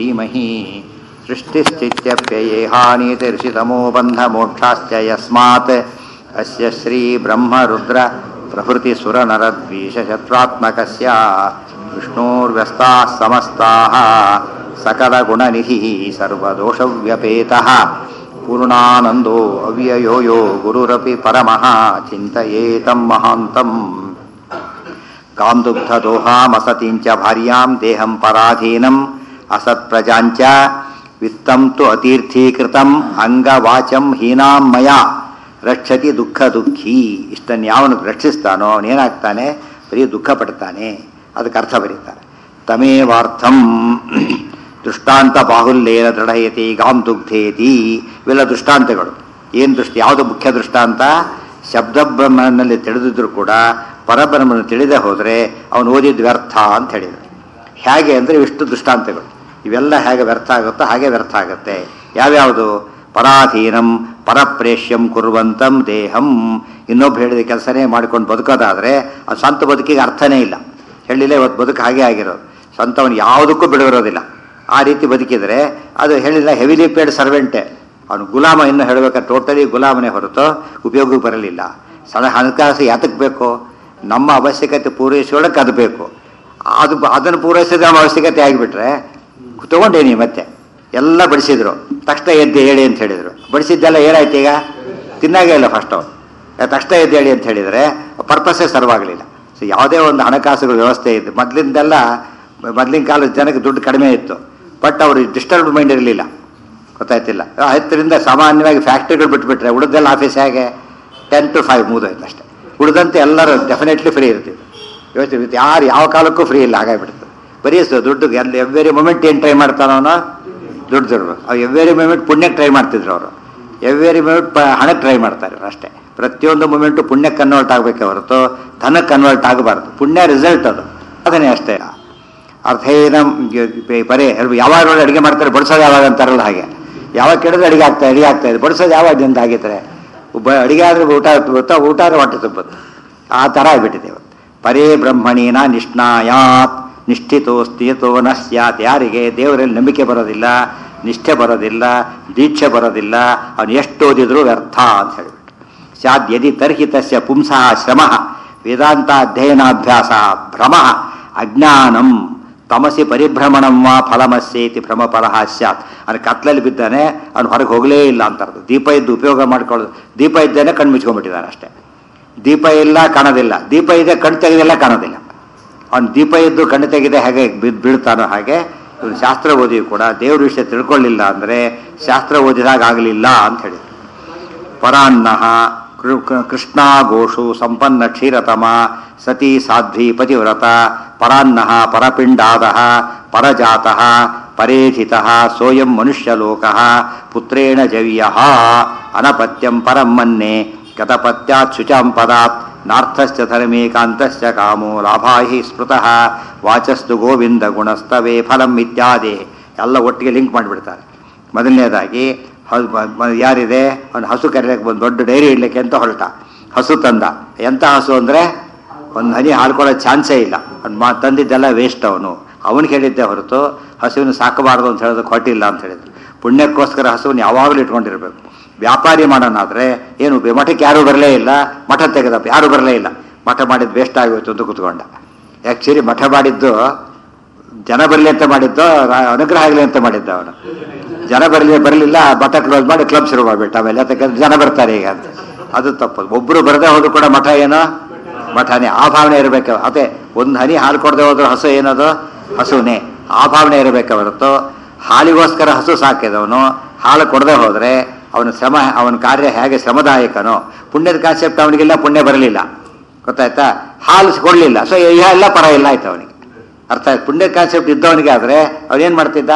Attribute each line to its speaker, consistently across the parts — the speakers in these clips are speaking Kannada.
Speaker 1: धीमहि सृष्टिस्थित्यप्ययेहानीतिर्षितमो बन्धमोक्षाश्च यस्मात् अस्य श्रीब्रह्मरुद्र प्रभृतिसुरनरद्वीषशत्वात्मकस्य विष्णोर्व्यस्ताः समस्ताः सकलगुणनिधिः सर्वदोषव्यपेतः पूर्णानन्दो अव्ययो यो गुरुरपि परमः चिन्तयेतं महान्तम् कान्दुग्धदोहामसतीञ्च भार्यां देहं पराधीनम् असत्प्रजाञ्च वित्तं तु अतीर्थीकृतम् ಅಂಗವಾಚಂ ಹೀನಾಂ ಮಯ ರಕ್ಷತಿ ದುಃಖ ದುಃಖಿ ಇಷ್ಟನ್ನು ಯಾವನು ರಕ್ಷಿಸ್ತಾನೋ ಅವನೇನಾಗ್ತಾನೆ ಬರೀ ದುಃಖ ಪಡ್ತಾನೆ ಅದಕ್ಕೆ ಅರ್ಥ ಬರೀತಾರೆ ತಮೇವಾರ್ಥಂ ದೃಷ್ಟಾಂತ ಬಾಹುಲ್ಯೇನ ದೃಢಯತಿ ಗಾಂ ದುಗ್ಧೇತಿ ಇವೆಲ್ಲ ದೃಷ್ಟಾಂತಗಳು ಏನು ದೃಷ್ಟಿ ಯಾವುದು ಮುಖ್ಯ ದೃಷ್ಟಾಂತ ಶಬ್ದ ಬ್ರಹ್ಮನಲ್ಲಿ ತಿಳಿದಿದ್ರು ಕೂಡ ಪರಬ್ರಹ್ಮನ ತಿಳಿದೇ ಹೋದರೆ ಅವನು ಓದಿದ್ದು ವ್ಯರ್ಥ ಅಂತ ಹೇಳಿದರು ಹೇಗೆ ಅಂದರೆ ಇಷ್ಟು ದೃಷ್ಟಾಂತಗಳು ಇವೆಲ್ಲ ಹೇಗೆ ವ್ಯರ್ಥ ಆಗುತ್ತೋ ಹಾಗೆ ವ್ಯರ್ಥ ಆಗುತ್ತೆ ಯಾವ್ಯಾವುದು ಪರಾಧೀನಂ ಪರಪ್ರೇಷ್ಯಂ ಕುರುವಂತಂ ದೇಹಂ ಇನ್ನೊಬ್ಬ ಹೇಳಿದ ಕೆಲಸನೇ ಮಾಡ್ಕೊಂಡು ಬದುಕೋದಾದರೆ ಅದು ಸ್ವಂತ ಬದುಕಿಗೆ ಅರ್ಥನೇ ಇಲ್ಲ ಹೇಳಿಲ್ಲ ಇವತ್ತು ಬದುಕು ಹಾಗೆ ಆಗಿರೋದು ಸ್ವಂತವನು ಯಾವುದಕ್ಕೂ ಬಿಡುವಿರೋದಿಲ್ಲ ಆ ರೀತಿ ಬದುಕಿದರೆ ಅದು ಹೇಳಿಲ್ಲ ಹೆವಿಲಿ ಪೇಡ್ ಸರ್ವೆಂಟೇ ಅವನು ಗುಲಾಮ ಇನ್ನು ಹೇಳಬೇಕಾದ್ರೆ ಟೋಟಲಿ ಗುಲಾಮನೇ ಹೊರತು ಉಪಯೋಗಕ್ಕೆ ಬರಲಿಲ್ಲ ಸಣ್ಣ ಹಣಕಾಸು ಯಾತಕ್ಕೆ ಬೇಕು ನಮ್ಮ ಅವಶ್ಯಕತೆ ಪೂರೈಸೋಳಕ್ಕೆ ಅದು ಬೇಕು ಅದು ಅದನ್ನು ಪೂರೈಸಿದ ನಮ್ಮ ಅವಶ್ಯಕತೆ ಆಗಿಬಿಟ್ರೆ ತಗೊಂಡೇನಿ ಮತ್ತೆ ಎಲ್ಲ ಬಡಿಸಿದ್ರು ತಕ್ಷಣ ಎದ್ದು ಹೇಳಿ ಅಂತ ಹೇಳಿದರು ಬಡಿಸಿದ್ದೆಲ್ಲ ಏನಾಯ್ತು ಈಗ ತಿನ್ನಾಗೇ ಇಲ್ಲ ಫಸ್ಟು ತಕ್ಷಣ ಎದ್ದು ಹೇಳಿ ಅಂತ ಹೇಳಿದರೆ ಪರ್ಪಸ್ಸೇ ಸರ್ವ್ ಆಗಲಿಲ್ಲ ಸೊ ಯಾವುದೇ ಒಂದು ಹಣಕಾಸುಗಳ ವ್ಯವಸ್ಥೆ ಇತ್ತು ಮೊದಲಿಂದೆಲ್ಲ ಮೊದಲಿನ ಕಾಲದ ಜನಕ್ಕೆ ದುಡ್ಡು ಕಡಿಮೆ ಇತ್ತು ಬಟ್ ಅವರು ಡಿಸ್ಟರ್ಬ್ಡ್ ಮೈಂಡ್ ಇರಲಿಲ್ಲ ಗೊತ್ತಾಯ್ತಿಲ್ಲ ಹತ್ತರಿಂದ ಸಾಮಾನ್ಯವಾಗಿ ಫ್ಯಾಕ್ಟ್ರಿಗಳು ಬಿಟ್ಬಿಟ್ರೆ ಉಳಿದೆಲ್ಲ ಆಫೀಸ್ ಹೇಗೆ ಟೆನ್ ಟು ಫೈವ್ ಮುಗಿದೋಯ್ತು ಅಷ್ಟೇ ಉಳಿದಂತೆ ಎಲ್ಲರೂ ಡೆಫಿನೆಟ್ಲಿ ಫ್ರೀ ಇರ್ತೀವಿ ಯೋಚನೆ ಯಾರು ಯಾವ ಕಾಲಕ್ಕೂ ಫ್ರೀ ಇಲ್ಲ ಹಾಗಾಗಿಬಿಡ್ತು ಬರೀ ದುಡ್ಡು ಎಲ್ಲ ಎವ್ರಿ ಮೂಮೆಂಟ್ ಏನು ಟ್ರೈ ಮಾಡ್ತಾನೋ ದುಡ್ಡು ದುಡ್ಡು ಅವು ಎವ್ರಿ ಮೂಮೆಂಟ್ ಪುಣ್ಯಕ್ಕೆ ಟ್ರೈ ಮಾಡ್ತಿದ್ರು ಅವರು ಎವ್ರಿ ಮೂಮೆಂಟ್ ಪ ಹಣಕ್ಕೆ ಟ್ರೈ ಮಾಡ್ತಾರೆ ಅಷ್ಟೇ ಪ್ರತಿಯೊಂದು ಮೂಮೆಂಟು ಪುಣ್ಯಕ್ಕೆ ಕನ್ವರ್ಟ್ ಆಗಬೇಕೆ ಹೊರತು ಧನಕ್ಕೆ ಕನ್ವರ್ಟ್ ಆಗಬಾರ್ದು ಪುಣ್ಯ ರಿಸಲ್ಟ್ ಅದು ಅದನ್ನೇ ಅಷ್ಟೇ ಅರ್ಥೇನ ಬರೇ ಯಾವಾಗ ನೋಡಿ ಅಡುಗೆ ಮಾಡ್ತಾರೆ ಬಡಿಸೋದು ಯಾವಾಗ ಅಂತಾರಲ್ಲ ಹಾಗೆ ಯಾವಾಗ ಕೆಡದ್ರೆ ಅಡುಗೆ ಆಗ್ತಾ ಅಡುಗೆ ಆಗ್ತಾ ಇದೆ ಬಡಿಸೋದು ಯಾವಾಗದಿಂದ ಆಗಿದ್ರೆ ಒಬ್ಬ ಅಡುಗೆ ಆದರೆ ಊಟ ಊಟ ಊಟ ಆದರೆ ಹೊಟ್ಟೆ ತುಂಬುತ್ತೆ ಆ ಥರ ಆಗಿಬಿಟ್ಟಿದೆ ಇವತ್ತು ಪರೇ ಬ್ರಹ್ಮಣೀನ ನಿಷ್ಣಾಯಾತ್ ನಿಷ್ಠಿತೋ ಸ್ಥಿತೋ ನ ಸ್ಯಾತ್ ಯಾರಿಗೆ ದೇವರಲ್ಲಿ ನಂಬಿಕೆ ಬರೋದಿಲ್ಲ ನಿಷ್ಠೆ ಬರೋದಿಲ್ಲ ದೀಕ್ಷೆ ಬರೋದಿಲ್ಲ ಅವನು ಎಷ್ಟು ಓದಿದ್ರು ವ್ಯರ್ಥ ಅಂತ ಹೇಳಿಬಿಟ್ಟು ಸ್ಯಾದ್ ಯದಿ ತರ್ಹಿ ತಸ್ಯ ಪುಂಸಃ ಶ್ರಮ ವೇದಾಂತ ಅಧ್ಯಯನಾಭ್ಯಾಸ ಭ್ರಮ ಅಜ್ಞಾನಂ ತಮಸಿ ಪರಿಭ್ರಮಣಂ ವಾ ಫಲಮಸ್ಯೇತಿ ಭ್ರಮಫಲಃ ಸ್ಯಾತ್ ಅವನು ಕತ್ಲಲ್ಲಿ ಬಿದ್ದಾನೆ ಅವನು ಹೊರಗೆ ಹೋಗಲೇ ಇಲ್ಲ ಅಂತಾರೆ ದೀಪ ಇದ್ದು ಉಪಯೋಗ ಮಾಡ್ಕೊಳ್ಳೋದು ದೀಪ ಇದ್ದೇನೆ ಕಣ್ಣು ಮುಚ್ಕೊಂಡ್ಬಿಟ್ಟಿದ್ದಾನೆ ಅಷ್ಟೇ ದೀಪ ಇಲ್ಲ ಕಾಣೋದಿಲ್ಲ ದೀಪ ಇದೆ ಕಣ್ಣು ತೆಗೆದಿಲ್ಲ ಕಾಣೋದಿಲ್ಲ ಅವನು ದೀಪ ಇದ್ದು ಕಣ್ಣು ತೆಗೆದೆ ಹೇಗೆ ಬಿದ್ದು ಬೀಳ್ತಾನೋ ಹಾಗೆ ಇವನು ಶಾಸ್ತ್ರ ಓದಿಯೂ ಕೂಡ ದೇವ್ರ ವಿಷಯ ತಿಳ್ಕೊಳ್ಳಿಲ್ಲ ಅಂದರೆ ಶಾಸ್ತ್ರ ಓದಿದಾಗ ಆಗಲಿಲ್ಲ ಅಂತ ಹೇಳಿದ್ರು ಪರಾನ್ನಃ ಕೃಷ್ಣ ಗೋಷು ಸಂಪನ್ನ ಕ್ಷೀರತಮ ಸತಿ ಸಾಧ್ವಿ ಪತಿವ್ರತ ಪರಾನ್ನಃ ಪರಪಿಂಡಾದ ಪರಜಾತ ಪರೇಧಿತ ಸೋಯಂ ಮನುಷ್ಯಲೋಕ ಪುತ್ರೇಣ ಜವಿಯ ಅನಪತ್ಯಂ ಪರಂ ಮನ್ನೆ ಗತಪತ್ಯಾತ್ ಶುಚಾಂ ಪದಾತ್ ನಾರ್ಥಶ್ಚ ಧರ್ಮೇಕಾಂತಶ್ಚ ಕಾಮೋ ಲಾಭಾಹಿ ಸ್ಮೃತಃ ವಾಚಸ್ತು ಗೋವಿಂದ ಗುಣಸ್ತವೇ ಫಲಂ ಇತ್ಯಾದಿ ಎಲ್ಲ ಒಟ್ಟಿಗೆ ಲಿಂಕ್ ಮಾಡಿಬಿಡ್ತಾರೆ ಮೊದಲನೇದಾಗಿ ಯಾರಿದೆ ಅವನು ಹಸು ಕರೆಯಕ್ಕೆ ಒಂದು ದೊಡ್ಡ ಡೈರಿ ಇಡ್ಲಿಕ್ಕೆ ಅಂತ ಹೊರಟ ಹಸು ತಂದ ಎಂಥ ಹಸು ಅಂದರೆ ಒಂದು ಹನಿ ಹಾಲು ಕೊಡೋ ಚಾನ್ಸೇ ಇಲ್ಲ ಅವ್ನು ಮಾ ತಂದಿದ್ದೆಲ್ಲ ವೇಸ್ಟ್ ಅವನು ಅವನಿಗೆ ಹೇಳಿದ್ದೆ ಹೊರತು ಹಸುವಿನ ಸಾಕಬಾರ್ದು ಅಂತ ಹೇಳೋದಕ್ಕೆ ಹೊಟ್ಟಿಲ್ಲ ಅಂತ ಹೇಳಿದ್ರು ಪುಣ್ಯಕ್ಕೋಸ್ಕರ ಹಸುವನ್ನು ಯಾವಾಗಲೂ ಇಟ್ಕೊಂಡಿರ್ಬೇಕು ವ್ಯಾಪಾರಿ ಮಾಡೋಣಾದರೆ ಏನು ಮಠಕ್ಕೆ ಯಾರೂ ಬರಲೇ ಇಲ್ಲ ಮಠ ತೆಗೆದಪ್ಪ ಯಾರೂ ಬರಲೇ ಇಲ್ಲ ಮಠ ಮಾಡಿದ್ದು ವೇಸ್ಟ್ ಆಗೋಯ್ತು ಅಂತ ಕೂತ್ಕೊಂಡ ಆ್ಯಕ್ಚುಲಿ ಮಠ ಮಾಡಿದ್ದು ಜನ ಬರಲಿ ಅಂತ ಮಾಡಿದ್ದು ಅನುಗ್ರಹ ಆಗಲಿ ಅಂತ ಮಾಡಿದ್ದ ಅವನು ಜನ ಬರಲಿ ಬರಲಿಲ್ಲ ಮಠ ಕ್ಲೋಸ್ ಮಾಡಿ ಕ್ಲಬ್ ಶುರು ಮಾಡಿಬಿಟ್ಟ ಆಮೇಲೆ ಯಾಕಂದ್ರೆ ಜನ ಬರ್ತಾರೆ ಈಗ ಅಂತ ಅದು ತಪ್ಪು ಒಬ್ಬರು ಬರದೇ ಹೋದ್ರು ಕೂಡ ಮಠ ಏನೋ ಮಠನೇ ಆ ಭಾವನೆ ಇರಬೇಕು ಅದೇ ಒಂದು ಹನಿ ಹಾಲು ಕೊಡದೆ ಹೋದ್ರು ಹಸು ಏನದು ಹಸುನೇ ಆ ಭಾವನೆ ಇರಬೇಕು ಹೊರತು ಹಾಲಿಗೋಸ್ಕರ ಹಸು ಸಾಕಿದವನು ಹಾಲು ಕೊಡದೆ ಹೋದರೆ ಅವನ ಶ್ರಮ ಅವನ ಕಾರ್ಯ ಹೇಗೆ ಶ್ರಮದಾಯಕನೋ ಪುಣ್ಯದ ಕಾನ್ಸೆಪ್ಟ್ ಅವನಿಗೆಲ್ಲ ಪುಣ್ಯ ಬರಲಿಲ್ಲ ಗೊತ್ತಾಯ್ತಾ ಹಾಲು ಕೊಡಲಿಲ್ಲ ಸೊ ಎಲ್ಲ ಪರ ಇಲ್ಲ ಆಯ್ತು ಅವನಿಗೆ ಅರ್ಥ ಆಯ್ತು ಪುಣ್ಯ ಕಾನ್ಸೆಪ್ಟ್ ಇದ್ದವನಿಗೆ ಆದರೆ ಅವನೇನು ಮಾಡ್ತಿದ್ದ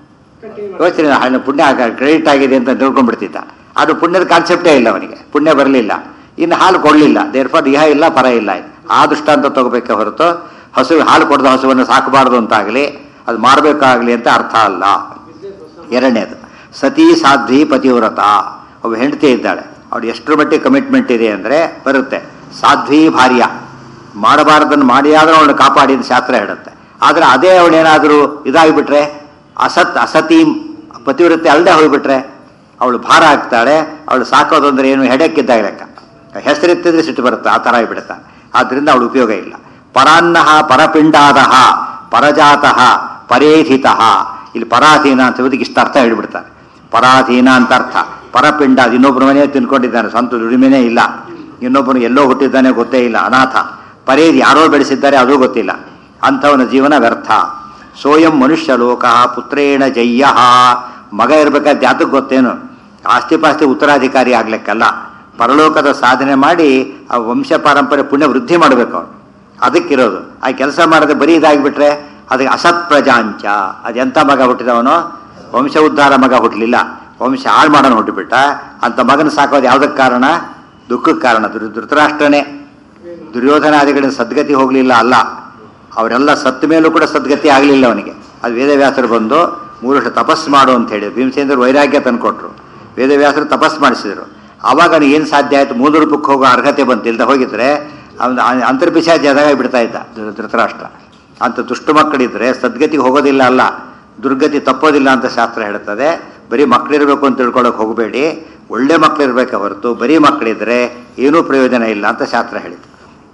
Speaker 1: ಯೋಚನೆ ಪುಣ್ಯ ಕ್ರೆಡಿಟ್ ಆಗಿದೆ ಅಂತ ತಿಳ್ಕೊಂಡ್ಬಿಡ್ತಿದ್ದ ಅದು ಪುಣ್ಯದ ಕಾನ್ಸೆಪ್ಟೇ ಇಲ್ಲ ಅವನಿಗೆ ಪುಣ್ಯ ಬರಲಿಲ್ಲ ಇನ್ನು ಹಾಲು ಕೊಡಲಿಲ್ಲ ದೇರ್ಫರ್ ಇಹ ಇಲ್ಲ ಪರ ಇಲ್ಲ ಆ ದೃಷ್ಟಾಂತ ತಗೋಬೇಕೆ ಹೊರತು ಹಸು ಹಾಲು ಕೊಡದ ಹಸುವನ್ನು ಸಾಕಬಾರ್ದು ಅಂತಾಗಲಿ ಅದು ಮಾರಬೇಕಾಗಲಿ ಅಂತ ಅರ್ಥ ಅಲ್ಲ ಎರಡನೇದು ಸತಿ ಸಾಧ್ವಿ ಪತಿವ್ರತ ಒಬ್ಬ ಹೆಂಡತಿ ಇದ್ದಾಳೆ ಅವ್ಳು ಎಷ್ಟರ ಮಟ್ಟಿಗೆ ಕಮಿಟ್ಮೆಂಟ್ ಇದೆ ಅಂದರೆ ಬರುತ್ತೆ ಸಾಧ್ವಿ ಭಾರ್ಯ ಮಾಡಬಾರ್ದನ್ನು ಮಾಡಿಯಾದರೂ ಅವಳು ಕಾಪಾಡಿದ ಶಾಸ್ತ್ರ ಹೇಳುತ್ತೆ ಆದರೆ ಅದೇ ಅವಳೇನಾದರೂ ಇದಾಗಿಬಿಟ್ರೆ ಅಸತ್ ಅಸತೀಂ ಪತಿವ್ರತೆ ಅಲ್ಲದೆ ಹೋಗ್ಬಿಟ್ರೆ ಅವಳು ಭಾರ ಆಗ್ತಾಳೆ ಅವಳು ಸಾಕೋದು ಅಂದ್ರೆ ಏನು ಹೆಡಕ್ಕಿದ್ದಾಗ ಲೆಕ್ಕ ಹೆಸರೆತ್ತಿದ್ರೆ ಸಿಟ್ಟು ಬರುತ್ತೆ ಆ ಥರ ಆಗಿಬಿಡುತ್ತಾನೆ ಆದ್ದರಿಂದ ಅವಳು ಉಪಯೋಗ ಇಲ್ಲ ಪರಾನ್ನಹ ಪರಪಿಂಡಾದಹ ಪರಜಾತಃ ಪರೇಧಿತಃ ಇಲ್ಲಿ ಪರಾಧೀನ ಅಂತ ಹೇಳೋದಕ್ಕೆ ಇಷ್ಟ ಅರ್ಥ ಹೇಳ್ಬಿಡ್ತಾರೆ ಪರಾಧೀನ ಅಂತ ಅರ್ಥ ಪರಪಿಂಡ ಅದು ಇನ್ನೊಬ್ಬರ ಮನೆ ತಿನ್ಕೊಂಡಿದ್ದಾನೆ ಸ್ವಂತ ದುಡಿಮೆನೇ ಇಲ್ಲ ಇನ್ನೊಬ್ಬನು ಎಲ್ಲೋ ಹುಟ್ಟಿದ್ದಾನೆ ಗೊತ್ತೇ ಇಲ್ಲ ಅನಾಥ ಪರೇಧಿ ಯಾರೋ ಬೆಳೆಸಿದ್ದಾರೆ ಅದು ಗೊತ್ತಿಲ್ಲ ಅಂಥವನ ಜೀವನ ವ್ಯರ್ಥ ಸೋಯಂ ಮನುಷ್ಯ ಲೋಕ ಪುತ್ರೇಣ ಜಯ್ಯ ಮಗ ಇರ್ಬೇಕಾದ ಯಾತಕ್ಕೆ ಗೊತ್ತೇನು ಆಸ್ತಿ ಪಾಸ್ತಿ ಉತ್ತರಾಧಿಕಾರಿ ಆಗ್ಲಿಕ್ಕಲ್ಲ ಪರಲೋಕದ ಸಾಧನೆ ಮಾಡಿ ಆ ವಂಶ ಪಾರಂಪರ್ಯ ಪುಣ್ಯ ವೃದ್ಧಿ ಮಾಡಬೇಕು ಅವನು ಅದಕ್ಕಿರೋದು ಆ ಕೆಲಸ ಮಾಡದೆ ಬರೀ ಇದಾಗಿಬಿಟ್ರೆ ಅದಕ್ಕೆ ಅಸತ್ ಪ್ರಜಾಂಚ ಅದೆಂಥ ಮಗ ಹುಟ್ಟಿದವನು ವಂಶ ಉದ್ಧಾರ ಮಗ ಹುಟ್ಟಲಿಲ್ಲ ವಂಶ ಹಾಳು ಮಾಡೋನು ಹುಟ್ಟುಬಿಟ್ಟ ಅಂತ ಮಗನ ಸಾಕೋದು ಯಾವುದಕ್ಕೆ ಕಾರಣ ದುಃಖಕ್ಕೆ ಕಾರಣ ಧೃ ಧೃತರಾಷ್ಟ್ರನೇ ದುರ್ಯೋಧನಾದಿಗಳಿಂದ ಸದ್ಗತಿ ಹೋಗಲಿಲ್ಲ ಅಲ್ಲ ಅವರೆಲ್ಲ ಸತ್ತ ಮೇಲೂ ಕೂಡ ಸದ್ಗತಿ ಆಗಲಿಲ್ಲ ಅವನಿಗೆ ಅದು ವೇದವ್ಯಾಸರು ಬಂದು ಮೂರು ವರ್ಷ ತಪಸ್ಸು ಮಾಡು ಅಂತ ಹೇಳಿ ಭೀಮಸೇಂದ್ರ ವೈರಾಗ್ಯ ತಂದುಕೊಟ್ರು ವೇದವ್ಯಾಸರು ತಪಸ್ಸು ಮಾಡಿಸಿದರು ಆವಾಗ ಏನು ಸಾಧ್ಯ ಆಯಿತು ಮೂಲ ರೂಪಕ್ಕೆ ಹೋಗೋ ಅರ್ಹತೆ ಬಂತು ಇಲ್ದ ಹೋಗಿದ್ರೆ ಅವನು ಅಂತರ್ಪಿಶಾಚಿ ಆದಾಗ ಬಿಡ್ತಾ ಇದ್ದ ಧೃ- ಧೃತರಾಷ್ಟ್ರ ಅಂತ ದುಷ್ಟ ಮಕ್ಕಳಿದ್ರೆ ಸದ್ಗತಿಗೆ ಹೋಗೋದಿಲ್ಲ ಅಲ್ಲ ದುರ್ಗತಿ ತಪ್ಪೋದಿಲ್ಲ ಅಂತ ಶಾಸ್ತ್ರ ಹೇಳುತ್ತದೆ ಬರೀ ಮಕ್ಕಳಿರಬೇಕು ಅಂತ ತಿಳ್ಕೊಳ್ಳೋಕೆ ಹೋಗಬೇಡಿ ಒಳ್ಳೆ ಮಕ್ಕಳಿರ್ಬೇಕೆ ಹೊರತು ಬರೀ ಮಕ್ಕಳಿದ್ರೆ ಏನೂ ಪ್ರಯೋಜನ ಇಲ್ಲ ಅಂತ ಶಾಸ್ತ್ರ ಹೇಳಿತು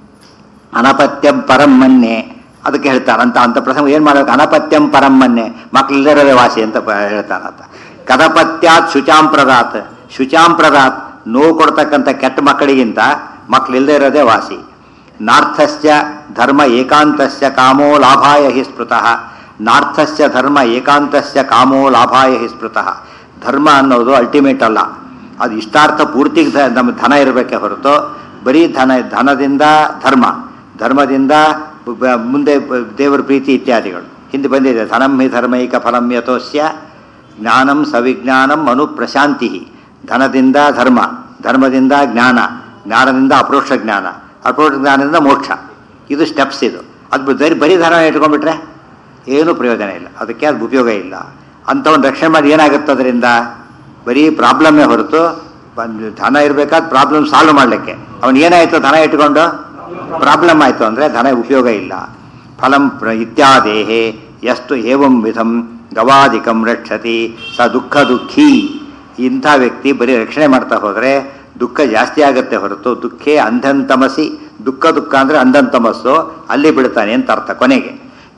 Speaker 1: ಅನಪತ್ಯಂ ಪರಂ ಮನ್ನೆ ಅದಕ್ಕೆ ಹೇಳ್ತಾನೆ ಅಂತ ಅಂತ ಪ್ರಸಂಗ ಏನು ಮಾಡಬೇಕು ಅನಪತ್ಯಂ ಪರಂ ಮನ್ನೆ ಮಕ್ಕಳಿಲ್ಲರೇ ವಾಸಿ ಅಂತ ಪ- ಹೇಳ್ತಾನಂತ ಕದಪತ್ಯಾತ್ ಶುಚಾಂ ಪ್ರದಾತ್ ಶುಚಾಂ ಪ್ರದಾತ್ ನೋವು ಕೊಡ್ತಕ್ಕಂಥ ಕೆಟ್ಟ ಮಕ್ಕಳಿಗಿಂತ ಮಕ್ಕಳಿಲ್ಲದೆ ಇರೋದೇ ವಾಸಿ ನಾರ್ಥಸ್ಯ ಧರ್ಮ ಏಕಾಂತಸ್ಯ ಕಾಮೋ ಲಾಭಾಯ ಹಿ ಸ್ಮೃತಃ ನಾರ್ಥಸ್ಯ ಧರ್ಮ ಏಕಾಂತಸ್ಯ ಕಾಮೋ ಲಾಭಾಯ ಹಿ ಸ್ಮೃತಃ ಧರ್ಮ ಅನ್ನೋದು ಅಲ್ಟಿಮೇಟ್ ಅಲ್ಲ ಅದು ಇಷ್ಟಾರ್ಥ ಪೂರ್ತಿಗೆ ಧ- ನಮ್ಮ ಧನ ಇರಬೇಕೆ ಹೊರತು ಬರೀ ಧನ ಧನದಿಂದ ಧರ್ಮ ಧರ್ಮದಿಂದ ಬ- ಮುಂದೆ ಬ- ದೇವರ ಪ್ರೀತಿ ಇತ್ಯಾದಿಗಳು ಹಿಂದೆ ಬಂದಿದೆ ಧನಂ ಹಿ ಧರ್ಮೈಕ ಫಲಂ ಯಥೋಸ್ಯ ಜ್ಞಾನಂ ಸವಿಜ್ಞಾನಂ ಅನು ಪ್ರಶಾಂತಿ ಧನದಿಂದ ಧರ್ಮ ಧರ್ಮದಿಂದ ಜ್ಞಾನ ಜ್ಞಾನದಿಂದ ಅಪರೋಕ್ಷ ಜ್ಞಾನ ಅಪರೋಕ್ಷ ಜ್ಞಾನದಿಂದ ಮೋಕ್ಷ ಇದು ಸ್ಟೆಪ್ಸ್ ಇದು ಅದು ಬರೀ ಬರೀ ಧನ ಇಟ್ಕೊಂಡ್ಬಿಟ್ರೆ ಏನೂ ಪ್ರಯೋಜನ ಇಲ್ಲ ಅದಕ್ಕೆ ಅದು ಉಪಯೋಗ ಇಲ್ಲ ಅಂಥವನ್ನ ರಕ್ಷಣೆ ಮಾಡಿ ಏನಾಗುತ್ತೆ ಅದರಿಂದ ಬರೀ ಪ್ರಾಬ್ಲಮ್ಮೇ ಹೊರತು ಬಂದ್- ಧನ ಇರಬೇಕಾದ ಪ್ರಾಬ್ಲಮ್ ಸಾಲ್ವ್ ಮಾಡಲಿಕ್ಕೆ ಅವನು ಏನಾಯಿತು ಧನ ಇಟ್ಕೊಂಡು ಪ್ರಾಬ್ಲಮ್ ಆಯಿತು ಅಂದರೆ ಧನ ಉಪಯೋಗ ಇಲ್ಲ ಫಲಂ ಪ್ರ ಇತ್ಯಾದೇಹೇ ಎಷ್ಟು ಏವಂ ವಿಧಂ ಗವಾದಿಕಂ ರಕ್ಷತಿ ಸ ದುಃಖ ದುಃಖಿ ಇಂಥ ವ್ಯಕ್ತಿ ಬರೀ ರಕ್ಷಣೆ ಮಾಡ್ತಾ ಹೋದರೆ ದುಃಖ ಜಾಸ್ತಿ ಆಗುತ್ತೆ ಹೊರತು ದುಃಖೇ ಅಂಧಂತಮಸಿ ದುಃಖ ದುಃಖ ಅಂದರೆ ಅಂಧಂತಮಸ್ಸು ಅಲ್ಲಿ ಬಿಡ್ತಾನೆ ಅಂತ ಅರ್ಥ ಕೊನೆಗೆ